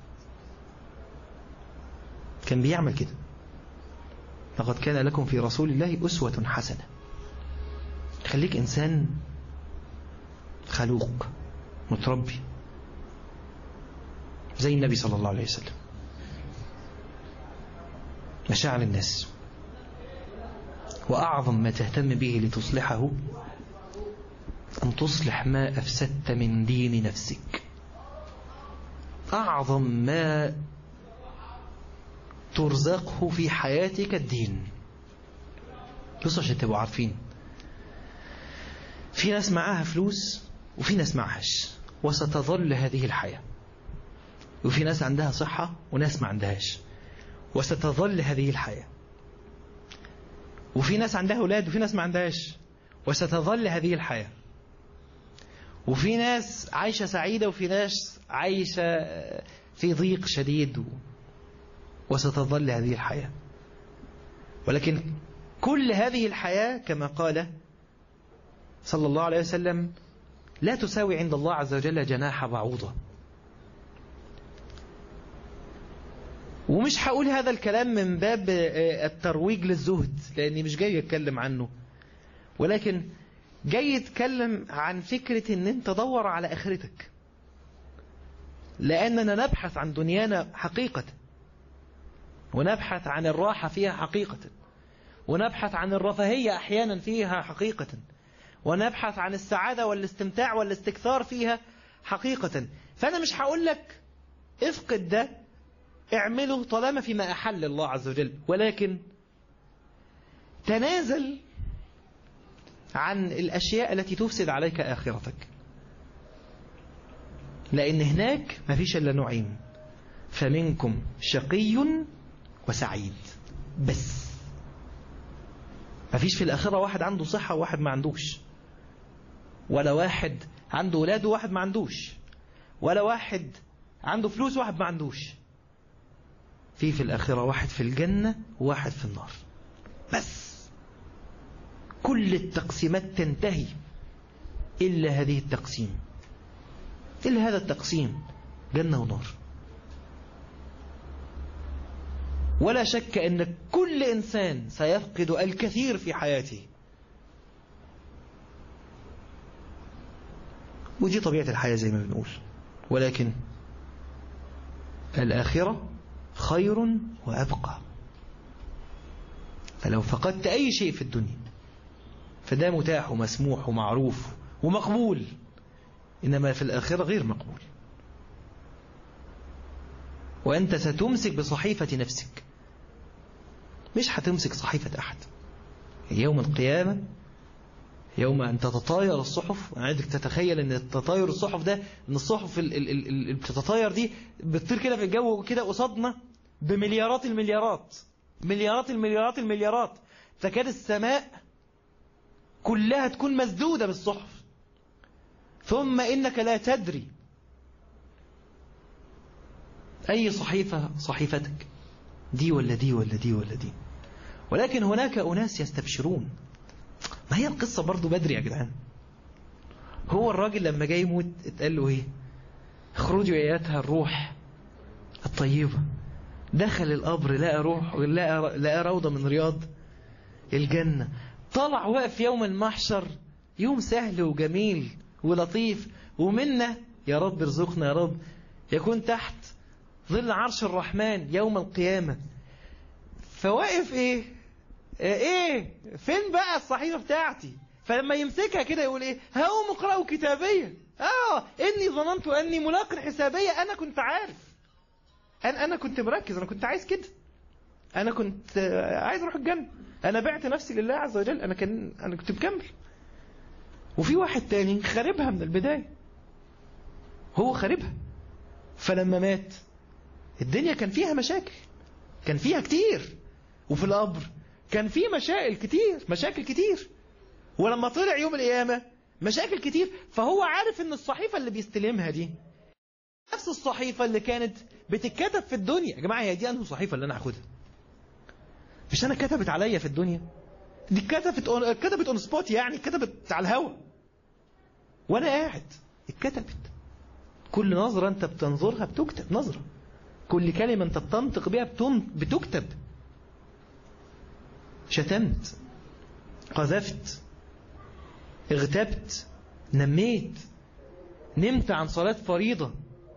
كان بيعمل كده لقد كان لكم في رسول الله أسوة حسنة خليك إنسان خلوق متربي زي النبي صلى الله عليه وسلم مشاعر الناس وأعظم ما تهتم به لتصلحه أن تصلح ما أفسدت من دين نفسك أعظم ما ترزقه في حياتك الدين بصوا عشان تبقوا عارفين في ناس معاها فلوس وفي ناس معهاش وستظل هذه الحياة وفي ناس عندها صحة وناس ما عندهاش وستظل هذه الحياة وفي ناس عندها أولاد وفي ناس ما عندهاش وستظل هذه الحياة وفي ناس عايشة سعيدة وفي ناس عايشة في ضيق شديد وستظل هذه الحياة ولكن كل هذه الحياة كما قال صلى الله عليه وسلم لا تساوي عند الله عز وجل جناح بعوضة ومش هقول هذا الكلام من باب الترويج للزهد لأني مش جاي أتكلم عنه ولكن جاي يتكلم عن فكرة ان انت دور على اخرتك لاننا نبحث عن دنيانا حقيقة ونبحث عن الراحة فيها حقيقة ونبحث عن الرفاهية احيانا فيها حقيقة ونبحث عن السعادة والاستمتاع والاستكثار فيها حقيقة فانا مش هقول لك افقد ده اعمله طالما فيما احل الله عز وجل ولكن تنازل عن الأشياء التي تفسد عليك آخرتك لأن هناك ما فيش إلا نوعين فمنكم شقي وسعيد بس ما فيش في الآخرة واحد عنده صحة وواحد ما عندوش ولا واحد عنده أولاد وواحد ما عندوش ولا واحد عنده فلوس وواحد ما عندوش في في الآخرة واحد في الجنة وواحد في النار بس كل التقسيمات تنتهي إلا هذه التقسيم إلا هذا التقسيم جنة ونار ولا شك أن كل إنسان سيفقد الكثير في حياته ودي طبيعة الحياة زي ما بنقول ولكن الآخرة خير وأبقى فلو فقدت أي شيء في الدنيا فده متاح ومسموح ومعروف ومقبول إنما في الآخرة غير مقبول وأنت ستمسك بصحيفة نفسك مش هتمسك صحيفة أحد يوم القيامة يوم أن تتطاير الصحف أنا عايزك تتخيل أن تطاير الصحف ده أن الصحف اللي بتتطاير دي بتطير كده في الجو كده قصادنا بمليارات المليارات مليارات المليارات المليارات تكاد السماء كلها تكون مسدودة بالصحف ثم إنك لا تدري أي صحيفة صحيفتك دي ولا دي ولا دي ولا دي ولكن هناك أناس يستبشرون ما هي القصة برضو بدري يا جدعان هو الراجل لما جاي يموت اتقال له ايه اخرجوا اياتها الروح الطيبة دخل القبر لقى روح لقى, لقى روضة من رياض الجنة طلع واقف يوم المحشر يوم سهل وجميل ولطيف ومنا يا رب ارزقنا يا رب يكون تحت ظل عرش الرحمن يوم القيامة فواقف ايه ايه فين بقى الصحيفة بتاعتي فلما يمسكها كده يقول ايه هقوم اقرأوا كتابية اه اني ظننت اني ملاق حسابية انا كنت عارف انا انا كنت مركز انا كنت عايز كده انا كنت عايز اروح الجنة انا بعت نفسي لله عز وجل انا كان انا كنت مكمل وفي واحد تاني خاربها من البداية هو خاربها فلما مات الدنيا كان فيها مشاكل كان فيها كتير وفي القبر كان في مشاكل كتير مشاكل كتير ولما طلع يوم القيامة مشاكل كتير فهو عارف ان الصحيفة اللي بيستلمها دي نفس الصحيفة اللي كانت بتتكتب في الدنيا يا جماعة هي دي انه صحيفة اللي انا هاخدها مش انا كتبت عليا في الدنيا دي كتبت اون كتبت اون سبوت يعني كتبت على الهوا وانا قاعد اتكتبت كل نظرة انت بتنظرها بتكتب نظرة كل كلمة انت بتنطق بها بتن... بتكتب شتمت قذفت اغتبت نميت نمت عن صلاة فريضة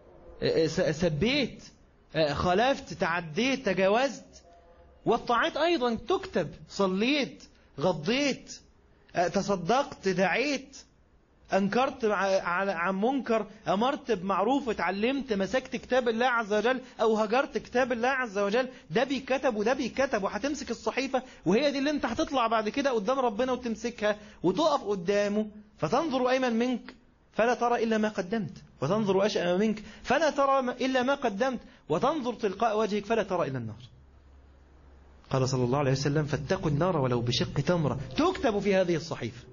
سبيت خالفت تعديت تجاوزت والطاعات أيضا تكتب صليت غضيت تصدقت دعيت أنكرت عن منكر أمرت بمعروف اتعلمت مسكت كتاب الله عز وجل أو هجرت كتاب الله عز وجل ده بيكتب وده بيكتب وهتمسك الصحيفة وهي دي اللي انت هتطلع بعد كده قدام ربنا وتمسكها وتقف قدامه فتنظر أيمن منك فلا ترى إلا ما قدمت وتنظر أشأم منك فلا ترى إلا ما قدمت وتنظر تلقاء وجهك فلا ترى إلا النار قال صلى الله عليه وسلم فاتقوا النار ولو بشق تمرة تكتب في هذه الصحيفة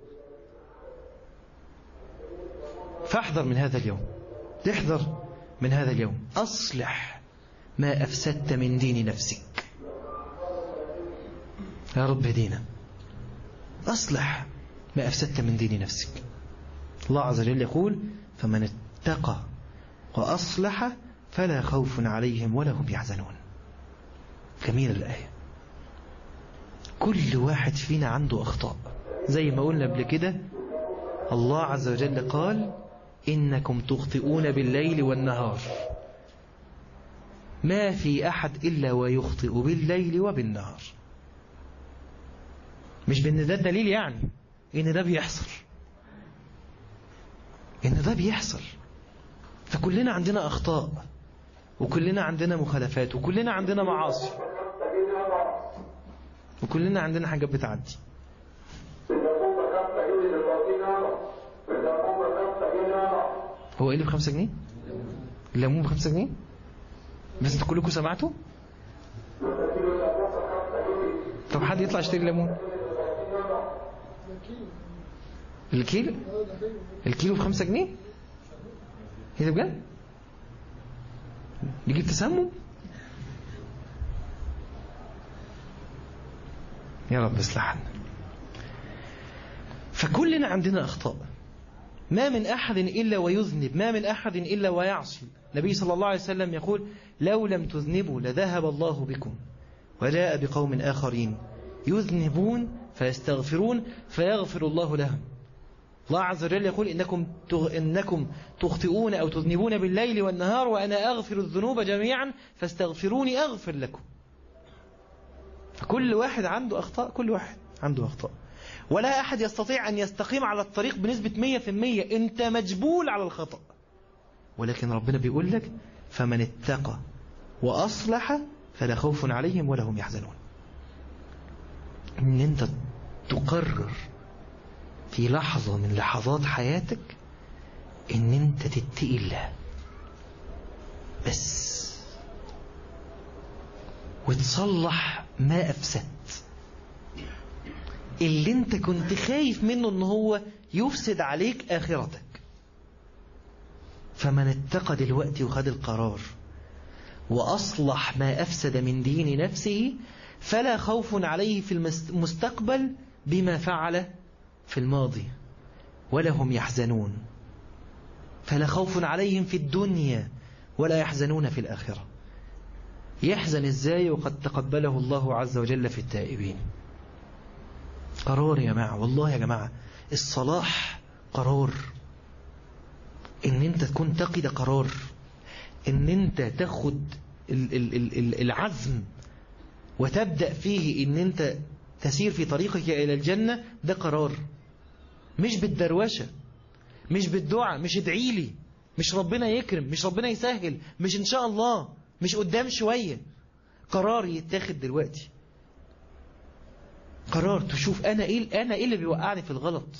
فاحذر من هذا اليوم تحذر من هذا اليوم أصلح ما أفسدت من دين نفسك يا رب هدينا أصلح ما أفسدت من دين نفسك الله عز وجل يقول فمن اتقى وأصلح فلا خوف عليهم ولا هم يحزنون جميل الآية كل واحد فينا عنده أخطاء زي ما قلنا قبل كده الله عز وجل قال إنكم تخطئون بالليل والنهار ما في أحد إلا ويخطئ بالليل وبالنهار مش بأن ده الدليل يعني إن ده بيحصل إن ده بيحصل فكلنا عندنا أخطاء وكلنا عندنا مخالفات وكلنا عندنا معاصي وكلنا عندنا حاجات بتعدي هو ايه اللي بخمسة جنيه الليمون بخمسة جنيه بس انتوا كلكم سمعتوا طب حد يطلع يشتري ليمون الكيلو الكيلو بخمسة جنيه ايه ده بجد بيجيب تسمم يا رب اصلحنا فكلنا عندنا أخطاء ما من أحد إلا ويذنب ما من أحد إلا ويعصي النبي صلى الله عليه وسلم يقول لو لم تذنبوا لذهب الله بكم وجاء بقوم آخرين يذنبون فيستغفرون فيغفر الله لهم الله عز وجل يقول إنكم, تغ... إنكم تخطئون أو تذنبون بالليل والنهار وأنا أغفر الذنوب جميعا فاستغفروني أغفر لكم فكل واحد عنده أخطاء كل واحد عنده أخطاء ولا أحد يستطيع أن يستقيم على الطريق بنسبة 100% أنت مجبول على الخطأ ولكن ربنا بيقول لك فمن اتقى وأصلح فلا خوف عليهم ولا هم يحزنون ان انت تقرر في لحظة من لحظات حياتك ان انت تتقي الله بس وتصلح ما أفسدت اللي انت كنت خايف منه ان هو يفسد عليك آخرتك فمن اتقى دلوقتي وخد القرار وأصلح ما أفسد من دين نفسه فلا خوف عليه في المستقبل بما فعل في الماضي ولا هم يحزنون فلا خوف عليهم في الدنيا ولا يحزنون في الآخرة يحزن ازاي وقد تقبله الله عز وجل في التائبين قرار يا جماعة والله يا جماعة الصلاح قرار ان انت تكون تقي ده قرار ان انت تاخد العزم وتبدأ فيه ان انت تسير في طريقك الى الجنة ده قرار مش بالدروشة مش بالدعاء مش ادعي لي مش ربنا يكرم مش ربنا يسهل مش ان شاء الله مش قدام شوية قرار يتاخد دلوقتي قرار تشوف انا ايه انا ايه اللي بيوقعني في الغلط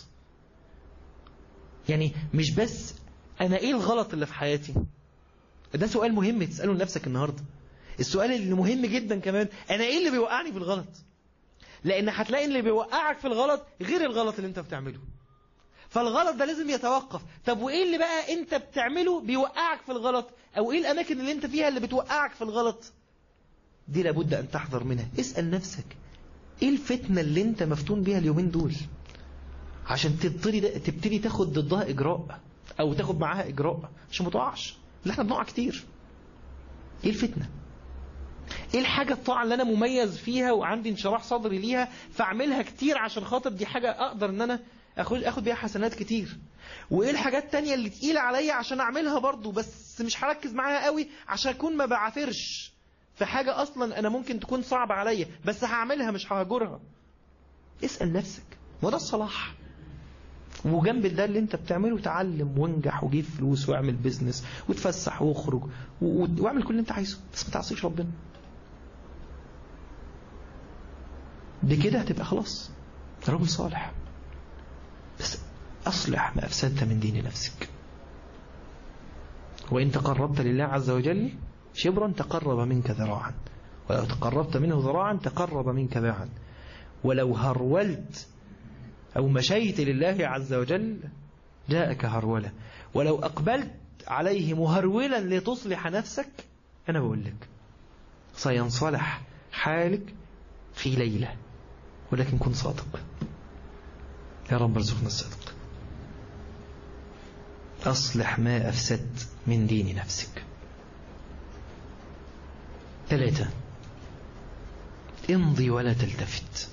يعني مش بس انا ايه الغلط اللي في حياتي ده سؤال مهم تسأله لنفسك النهاردة السؤال اللي مهم جدا كمان انا ايه اللي بيوقعني في الغلط لان هتلاقي اللي بيوقعك في الغلط غير الغلط اللي انت بتعمله فالغلط ده لازم يتوقف طب وايه اللي بقى انت بتعمله بيوقعك في الغلط او ايه الاماكن اللي انت فيها اللي بتوقعك في الغلط دي لابد ان تحذر منها اسأل نفسك ايه الفتنة اللي انت مفتون بيها اليومين دول عشان تبتدي تبتدي تاخد ضدها اجراء او تاخد معاها اجراء عشان ما تقعش اللي احنا بنقع كتير ايه الفتنة ايه الحاجة الطاعة اللي انا مميز فيها وعندي انشراح صدري ليها فاعملها كتير عشان خاطر دي حاجة اقدر ان انا اخد اخد بيها حسنات كتير وايه الحاجات التانية اللي تقيلة عليا عشان اعملها برضو بس مش هركز معاها قوي عشان اكون ما بعافرش في حاجة اصلا انا ممكن تكون صعبة عليا بس هعملها مش ههجرها اسأل نفسك ما ده الصلاح وجنب ده اللي انت بتعمله تعلم وانجح وجيب فلوس واعمل بيزنس وتفسح واخرج واعمل كل اللي انت عايزه بس ما تعصيش ربنا بكده هتبقى خلاص راجل صالح بس أصلح ما أفسدت من دين نفسك وإن تقربت لله عز وجل شبرا تقرب منك ذراعا ولو تقربت منه ذراعا تقرب منك باعا ولو هرولت أو مشيت لله عز وجل جاءك هرولة ولو أقبلت عليه مهرولا لتصلح نفسك أنا بقول لك سينصلح حالك في ليلة ولكن كن صادق يا رب ارزقنا الصدق أصلح ما أفسدت من دين نفسك ثلاثة امضي ولا تلتفت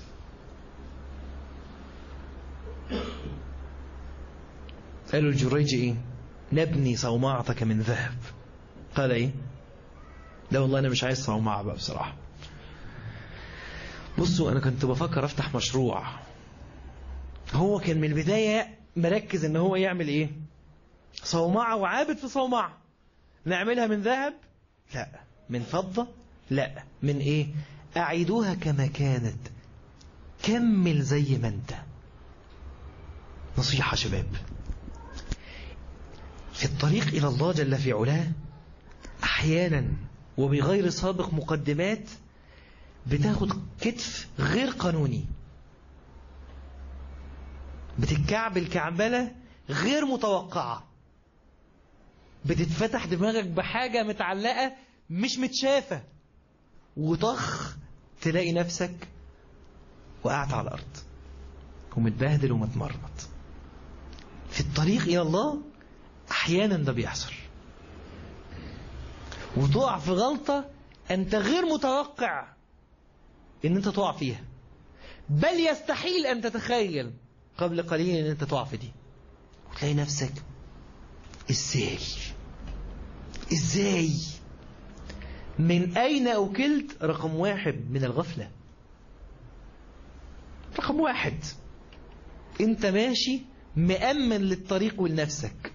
قالوا الجريج ايه نبني صومعتك من ذهب قال ايه لا والله انا مش عايز صومعة بقى بصراحة بصوا انا كنت بفكر افتح مشروع هو كان من البداية مركز ان هو يعمل ايه صومعة وعابد في صومعة نعملها من ذهب لا من فضة لا من ايه اعيدوها كما كانت كمل زي ما انت نصيحة شباب في الطريق إلى الله جل في علاه أحيانا وبغير سابق مقدمات بتاخد كتف غير قانوني بتتكعب الكعبلة غير متوقعة بتتفتح دماغك بحاجة متعلقة مش متشافة وطخ تلاقي نفسك وقعت على الأرض ومتبهدل ومتمرمط في الطريق إلى الله أحيانا ده بيحصل وتقع في غلطة أنت غير متوقع أن أنت تقع فيها بل يستحيل أن تتخيل قبل قليل أن أنت تقع في دي وتلاقي نفسك إزاي إزاي من أين أكلت رقم واحد من الغفلة رقم واحد أنت ماشي مأمن للطريق ولنفسك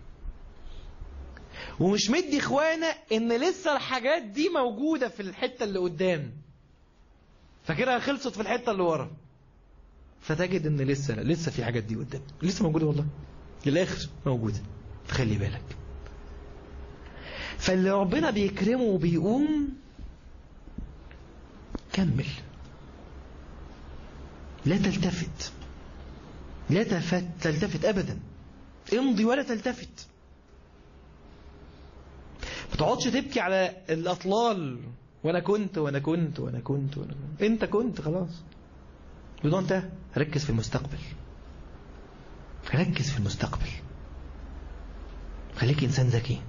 ومش مدي اخوانا ان لسه الحاجات دي موجودة في الحتة اللي قدام فكده خلصت في الحتة اللي ورا فتجد ان لسه لا لسه في حاجات دي قدام لسه موجودة والله للاخر موجودة تخلي بالك فاللي ربنا بيكرمه وبيقوم كمل لا تلتفت لا تلفت تلتفت ابدا امضي ولا تلتفت ما تقعدش تبكي على الأطلال وأنا كنت وأنا كنت وأنا كنت وأنا كنت أنت كنت خلاص الموضوع انتهى ركز في المستقبل ركز في المستقبل خليك إنسان ذكي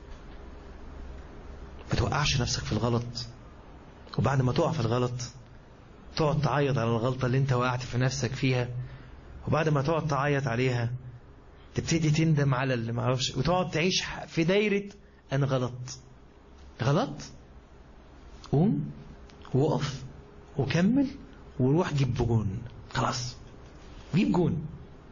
ما توقعش نفسك في الغلط وبعد ما تقع في الغلط تقعد تعيط على الغلطة اللي انت وقعت في نفسك فيها وبعد ما تقعد تعيط عليها تبتدي تندم على اللي معرفش وتقعد تعيش في دايرة أنا غلط غلط قوم وقف وكمل وروح جيب جون خلاص جيب جون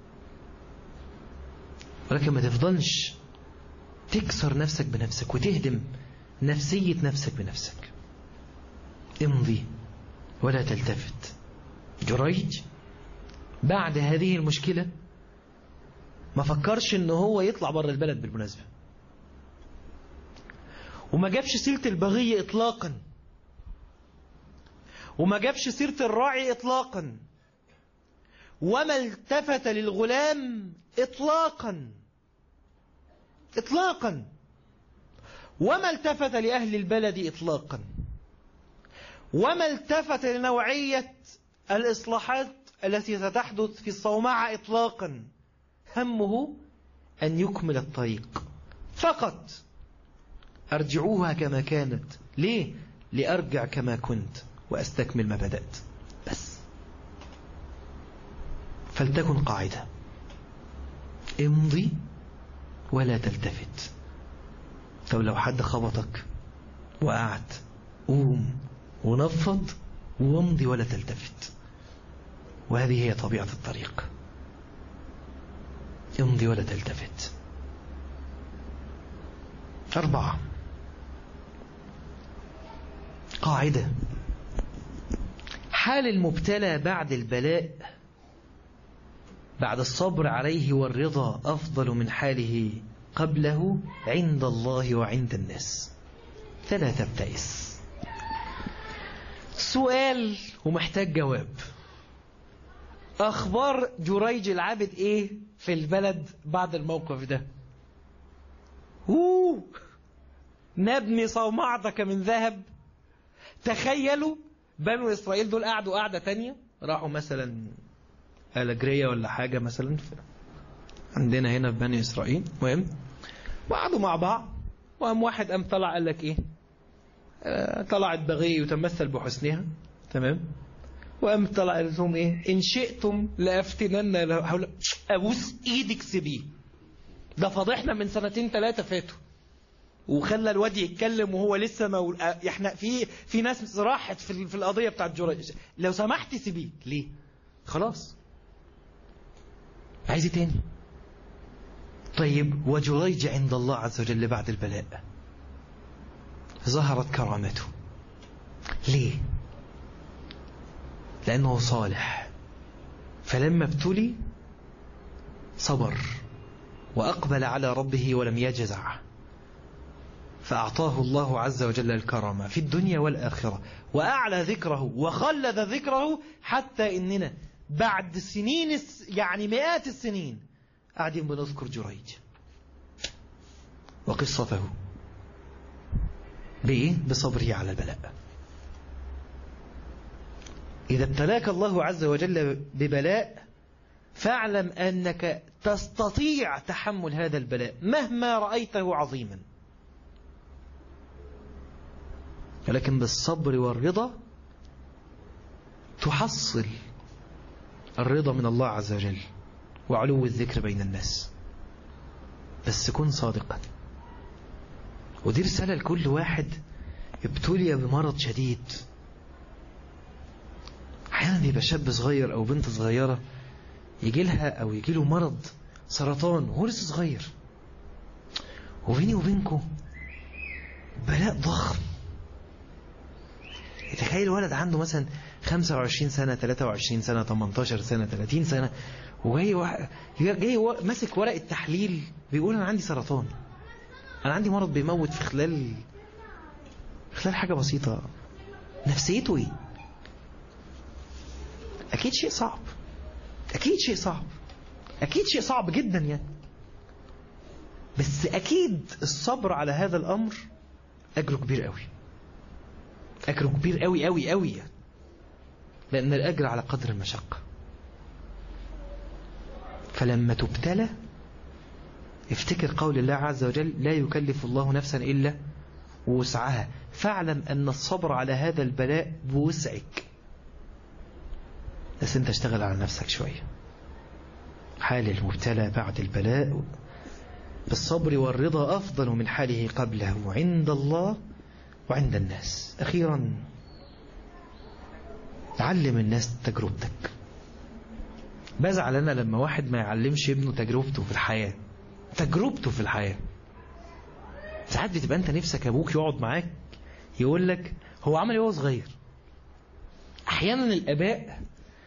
ولكن ما تفضلش تكسر نفسك بنفسك وتهدم نفسية نفسك بنفسك امضي ولا تلتفت جريج بعد هذه المشكلة ما فكرش ان هو يطلع بره البلد بالمناسبة وما جابش سيرة البغية اطلاقا وما جابش سيرة الراعي اطلاقا وما التفت للغلام اطلاقا اطلاقا وما التفت لأهل البلد اطلاقا وما التفت لنوعية الإصلاحات التي ستحدث في الصومعة إطلاقا همه أن يكمل الطريق فقط أرجعوها كما كانت ليه؟ لأرجع كما كنت وأستكمل ما بدأت بس فلتكن قاعدة امضي ولا تلتفت طب لو حد خبطك وقعت قوم ونفض وامضي ولا تلتفت وهذه هي طبيعة الطريق امضي ولا تلتفت أربعة قاعدة حال المبتلى بعد البلاء بعد الصبر عليه والرضا أفضل من حاله قبله عند الله وعند الناس فلا تبتئس سؤال ومحتاج جواب أخبار جريج العابد إيه في البلد بعد الموقف ده هو نبني صومعتك من ذهب تخيلوا بنو إسرائيل دول قعدوا قعدة تانية راحوا مثلا ألجرية ولا حاجة مثلا عندنا هنا في بني إسرائيل مهم وقعدوا مع بعض وقام واحد قام طلع قال لك إيه آه طلعت بغية يتمثل بحسنها تمام وقام طلع قال لهم إيه إن شئتم لأفتنن حول أبوس إيدك سيبيه ده فضحنا من سنتين ثلاثة فاتوا وخلى الواد يتكلم وهو لسه مول... احنا في في ناس راحت في, في القضيه بتاعت جريج لو سمحت سيبيه ليه خلاص عايز تاني طيب وجريج عند الله عز وجل بعد البلاء ظهرت كرامته ليه لأنه صالح فلما ابتلي صبر وأقبل على ربه ولم يجزع فأعطاه الله عز وجل الكرامة في الدنيا والآخرة وأعلى ذكره وخلد ذكره حتى إننا بعد سنين يعني مئات السنين قاعدين بنذكر جريج وقصته بإيه؟ بصبره على البلاء إذا ابتلاك الله عز وجل ببلاء فاعلم أنك تستطيع تحمل هذا البلاء مهما رأيته عظيما ولكن بالصبر والرضا تحصل الرضا من الله عز وجل وعلو الذكر بين الناس بس كن صادقا ودي رسالة لكل واحد ابتلي بمرض شديد احيانا يبقى شاب صغير او بنت صغيرة يجي لها او يجي له مرض سرطان وهو لسه صغير وبيني وبينكم بلاء ضخم تخيل ولد عنده مثلا 25 سنة 23 سنة 18 سنة 30 سنة وجاي واحد جاي ماسك ورق التحليل بيقول انا عندي سرطان انا عندي مرض بيموت في خلال خلال حاجة بسيطة نفسيته ايه اكيد شيء صعب اكيد شيء صعب اكيد شيء صعب جدا يعني بس اكيد الصبر على هذا الامر اجره كبير قوي اجره كبير قوي قوي قوي يعني. لان الاجر على قدر المشقه فلما تبتلى افتكر قول الله عز وجل لا يكلف الله نفسا إلا وسعها فاعلم أن الصبر على هذا البلاء بوسعك بس انت اشتغل على نفسك شوية حال المبتلى بعد البلاء بالصبر والرضا أفضل من حاله قبله عند الله وعند الناس أخيرا علم الناس تجربتك بزعل أنا لما واحد ما يعلمش ابنه تجربته في الحياة تجربته في الحياة ساعات بتبقى أنت نفسك أبوك يقعد معاك يقول لك هو عمل ايه وهو صغير أحيانا الآباء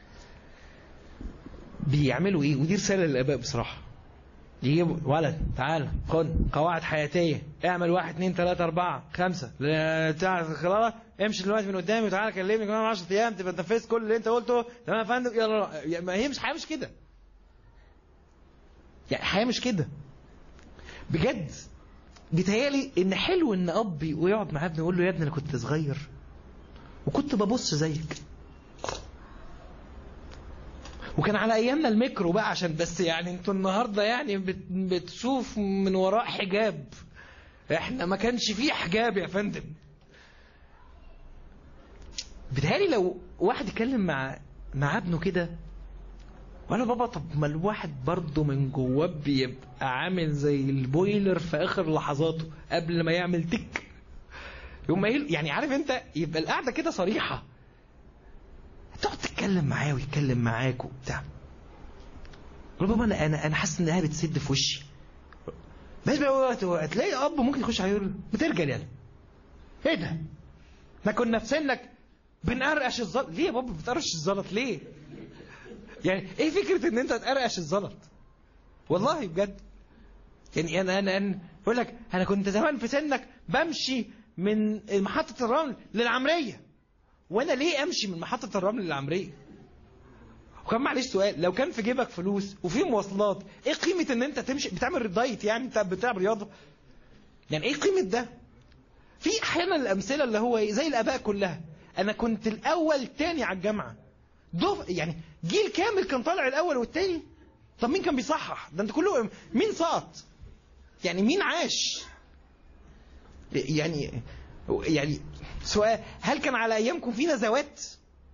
بيعملوا إيه ودي رسالة للآباء بصراحة يجيب ولد تعال خد قواعد حياتية اعمل واحد اتنين تلاتة اربعة خمسة خلاص امشي دلوقتي من قدامي وتعالى كلمني كمان 10 ايام تبقى نفذت كل اللي انت قلته تمام يا فندم يلا ما هي مش حياة مش كده يعني حياة مش كده بجد بيتهيألي ان حلو ان اب ويقعد مع ابنه يقول له يا ابني انا كنت صغير وكنت ببص زيك وكان على ايامنا الميكرو بقى عشان بس يعني انتوا النهارده يعني بت- بتشوف من وراء حجاب احنا ما كانش فيه حجاب يا فندم بتهيألي لو واحد اتكلم مع مع ابنه كده وقال له بابا طب ما الواحد برضه من جواه بيبقى عامل زي البويلر في اخر لحظاته قبل ما يعمل تك يقوم قايل يعني عارف انت يبقى القعده كده صريحه تقعد تتكلم معاه ويتكلم معاك وبتاع قول له بابا انا انا انا حاسس انها بتسد في وشي بس بقى تلاقي اب ممكن يخش عليه يقول له بترجل يلا ايه ده؟ ما كنا في سنك بنقرقش الزلط ليه يا بابا بتقرقش الزلط ليه؟ يعني ايه فكره ان انت تقرقش الزلط؟ والله بجد يعني انا انا انا بقول لك انا كنت زمان في سنك بمشي من محطه الرمل للعمريه وانا ليه امشي من محطه الرمل للعمريه؟ وكان معلش سؤال لو كان في جيبك فلوس وفي مواصلات ايه قيمه ان انت تمشي بتعمل دايت يعني انت بتلعب رياضه؟ يعني ايه قيمه ده؟ في احيانا الامثله اللي هو إيه؟ زي الاباء كلها انا كنت الاول تاني على الجامعه دف يعني جيل كامل كان طالع الاول والتاني طب مين كان بيصحح ده انت كله مين سقط يعني مين عاش يعني يعني سؤال هل كان على ايامكم في نزوات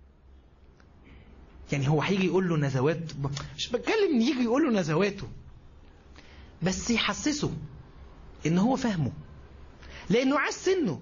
يعني هو هيجي يقول له نزوات مش بتكلم ان يجي يقول له نزواته بس يحسسه ان هو فاهمه لانه عاش سنه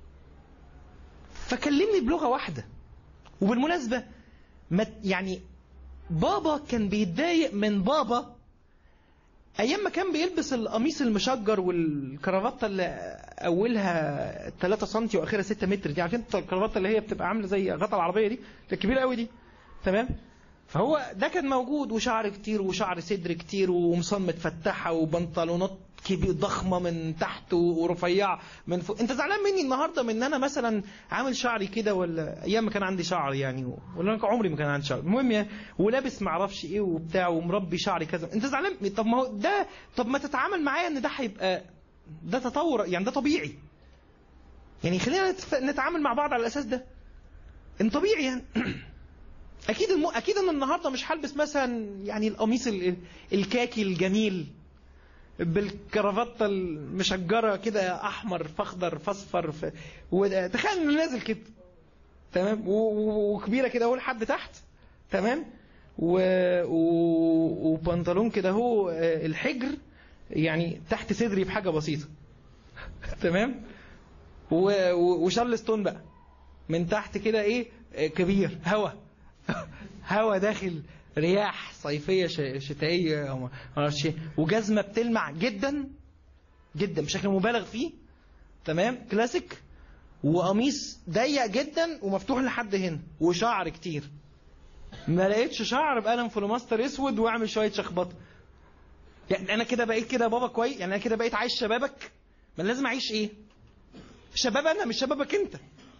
فكلمني بلغه واحده وبالمناسبه ما يعني بابا كان بيتضايق من بابا ايام ما كان بيلبس القميص المشجر والكرافته اللي اولها 3 سم واخرها 6 متر دي عارفين انت الكرافته اللي هي بتبقى عامله زي غطا العربيه دي الكبيره قوي دي تمام فهو ده كان موجود وشعر كتير وشعر صدر كتير وقمصان متفتحه وبنطلونات كبير ضخمه من تحت ورفيعه من فوق انت زعلان مني النهارده من ان انا مثلا عامل شعري كده ولا ايام ما كان عندي شعر يعني ولا انا عمري ما كان عندي شعر المهم يعني ولابس ما اعرفش ايه وبتاع ومربي شعري كذا انت زعلان طب ما هو ده طب ما تتعامل معايا ان ده هيبقى ده تطور يعني ده طبيعي يعني خلينا نتف... نتعامل مع بعض على الاساس ده ان طبيعي يعني اكيد الم... اكيد انا النهارده مش هلبس مثلا يعني القميص ال... الكاكي الجميل بالكرافته المشجره كده احمر فاخضر فاصفر ف... وتخيل انه نازل كده تمام و... و... وكبيره كده اهو لحد تحت تمام و... و... وبنطلون كده اهو الحجر يعني تحت صدري بحاجه بسيطه تمام و... و... وشارلستون بقى من تحت كده ايه كبير هوا هوا داخل رياح صيفية شتائية أو ما اعرفش وجزمة بتلمع جدا جدا بشكل مبالغ فيه تمام كلاسيك وقميص ضيق جدا ومفتوح لحد هنا وشعر كتير ما لقيتش شعر بقلم فلوماستر اسود واعمل شويه شخبطه يعني انا كده بقيت كده بابا كويس يعني انا كده بقيت عايش شبابك ما لازم اعيش ايه شباب انا مش شبابك انت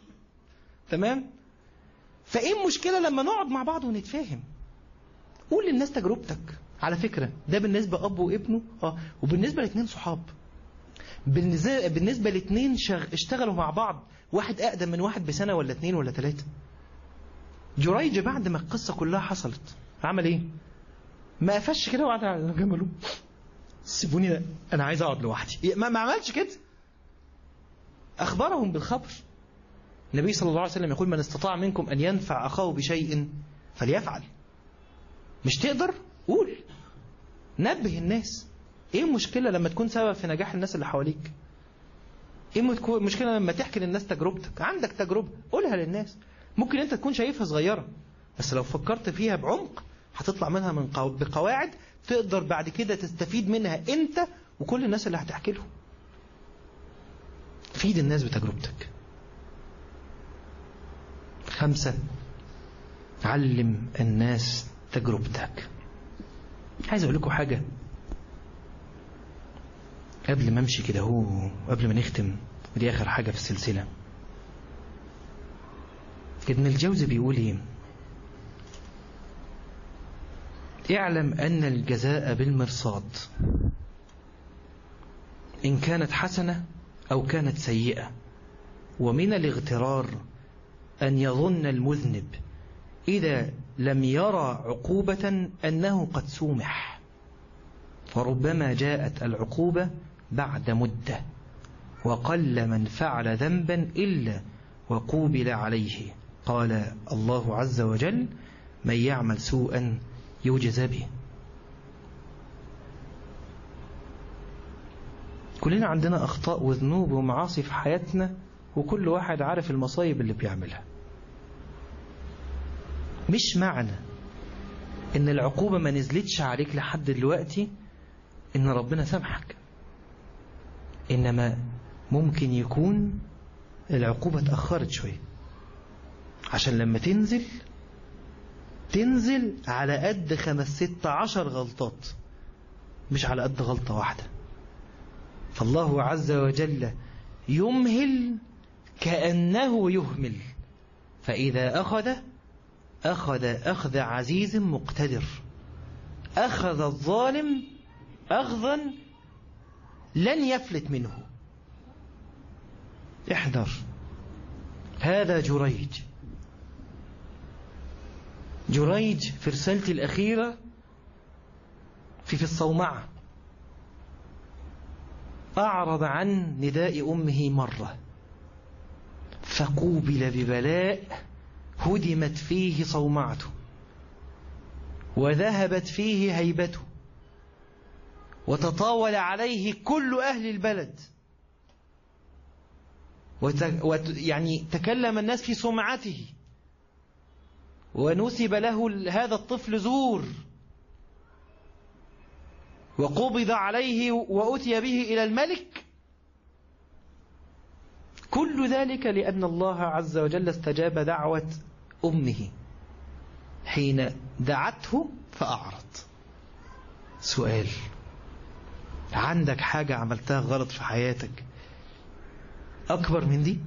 تمام فايه المشكله لما نقعد مع بعض ونتفاهم قول للناس تجربتك على فكره ده بالنسبه اب وابنه اه وبالنسبه لاثنين صحاب بالنسبه بالنسبه لاثنين شغ... اشتغلوا مع بعض واحد اقدم من واحد بسنه ولا اثنين ولا ثلاثه جريج بعد ما القصه كلها حصلت عمل ايه ما قفش كده وقعد على جنبه سيبوني ده. انا عايز اقعد لوحدي ما, ما عملش كده اخبرهم بالخبر النبي صلى الله عليه وسلم يقول من استطاع منكم ان ينفع اخاه بشيء فليفعل مش تقدر قول نبه الناس ايه المشكله لما تكون سبب في نجاح الناس اللي حواليك ايه المشكله لما تحكي للناس تجربتك عندك تجربه قولها للناس ممكن انت تكون شايفها صغيره بس لو فكرت فيها بعمق هتطلع منها من قو... بقواعد تقدر بعد كده تستفيد منها انت وكل الناس اللي هتحكي لهم فيد الناس بتجربتك خمسة علم الناس تجربتك عايز اقول لكم حاجة قبل ما امشي كده هو قبل ما نختم ودي اخر حاجة في السلسلة ابن الجوزي بيقول ايه اعلم ان الجزاء بالمرصاد ان كانت حسنة او كانت سيئة ومن الاغترار أن يظن المذنب إذا لم يرى عقوبة أنه قد سومح وربما جاءت العقوبة بعد مدة وقل من فعل ذنبا إلا وقوبل عليه قال الله عز وجل من يعمل سوءا يوجز به كلنا عندنا أخطاء وذنوب ومعاصي في حياتنا وكل واحد عارف المصايب اللي بيعملها مش معنى ان العقوبة ما نزلتش عليك لحد دلوقتي ان ربنا سامحك انما ممكن يكون العقوبة اتأخرت شوية عشان لما تنزل تنزل على قد خمس ست عشر غلطات مش على قد غلطة واحدة فالله عز وجل يمهل كأنه يهمل فإذا أخذ أخذ أخذ عزيز مقتدر أخذ الظالم أخذا لن يفلت منه احذر هذا جريج جريج في رسالتي الأخيرة في في الصومعة أعرض عن نداء أمه مرة فقوبل ببلاء هدمت فيه صومعته وذهبت فيه هيبته وتطاول عليه كل أهل البلد وت... يعني تكلم الناس في سمعته ونسب له هذا الطفل زور وقبض عليه وأتي به إلى الملك كل ذلك لأن الله عز وجل استجاب دعوة أمه حين دعته فأعرض سؤال عندك حاجة عملتها غلط في حياتك أكبر من دي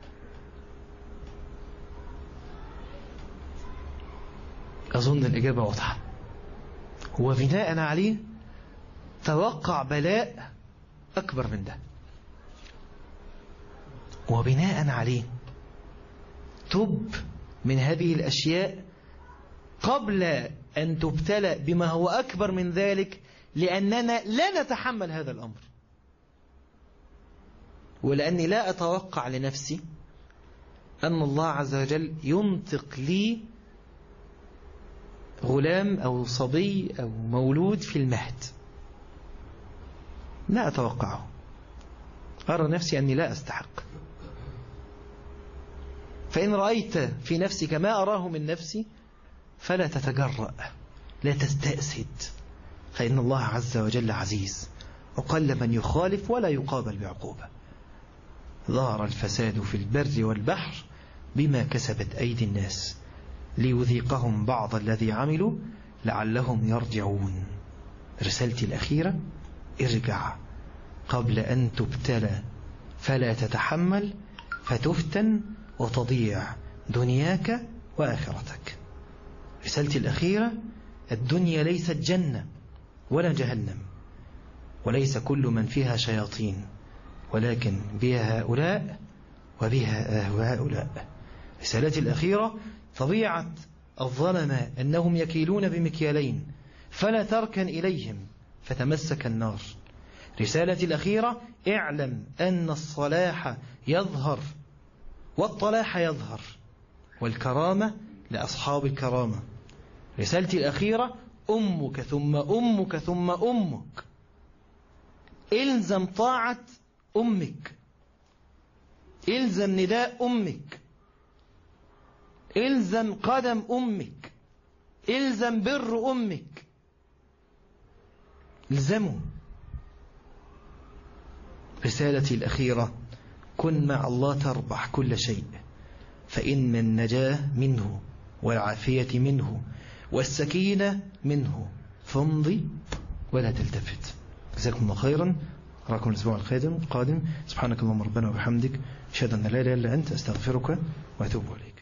أظن الإجابة واضحة وبناء عليه توقع بلاء أكبر من ده وبناء عليه تب من هذه الأشياء قبل أن تبتلى بما هو أكبر من ذلك لأننا لا نتحمل هذا الأمر ولأني لا أتوقع لنفسي أن الله عز وجل ينطق لي غلام أو صبي أو مولود في المهد لا أتوقعه أرى نفسي أني لا أستحق فإن رأيت في نفسك ما أراه من نفسي فلا تتجرأ لا تستأسد فإن الله عز وجل عزيز وقل من يخالف ولا يقابل بعقوبة ظهر الفساد في البر والبحر بما كسبت أيدي الناس ليذيقهم بعض الذي عملوا لعلهم يرجعون رسالتي الأخيرة ارجع قبل أن تبتلى فلا تتحمل فتفتن وتضيع دنياك وآخرتك رسالتي الأخيرة الدنيا ليست جنة ولا جهنم وليس كل من فيها شياطين ولكن بها هؤلاء وبها هؤلاء رسالتي الأخيرة طبيعة الظلمة أنهم يكيلون بمكيالين فلا تركن إليهم فتمسك النار رسالتي الأخيرة اعلم أن الصلاح يظهر والطلاح يظهر والكرامة لأصحاب الكرامة رسالتي الأخيرة أمك ثم أمك ثم أمك إلزم طاعة أمك إلزم نداء أمك إلزم قدم أمك إلزم بر أمك الزموا رسالتي الأخيرة كن مع الله تربح كل شيء فإن من نجاه منه والعافية منه والسكينة منه فامضي ولا تلتفت جزاكم الله خيرا أراكم الأسبوع القادم قادم سبحانك اللهم ربنا وبحمدك أشهد أن لا إله إلا أنت أستغفرك وأتوب إليك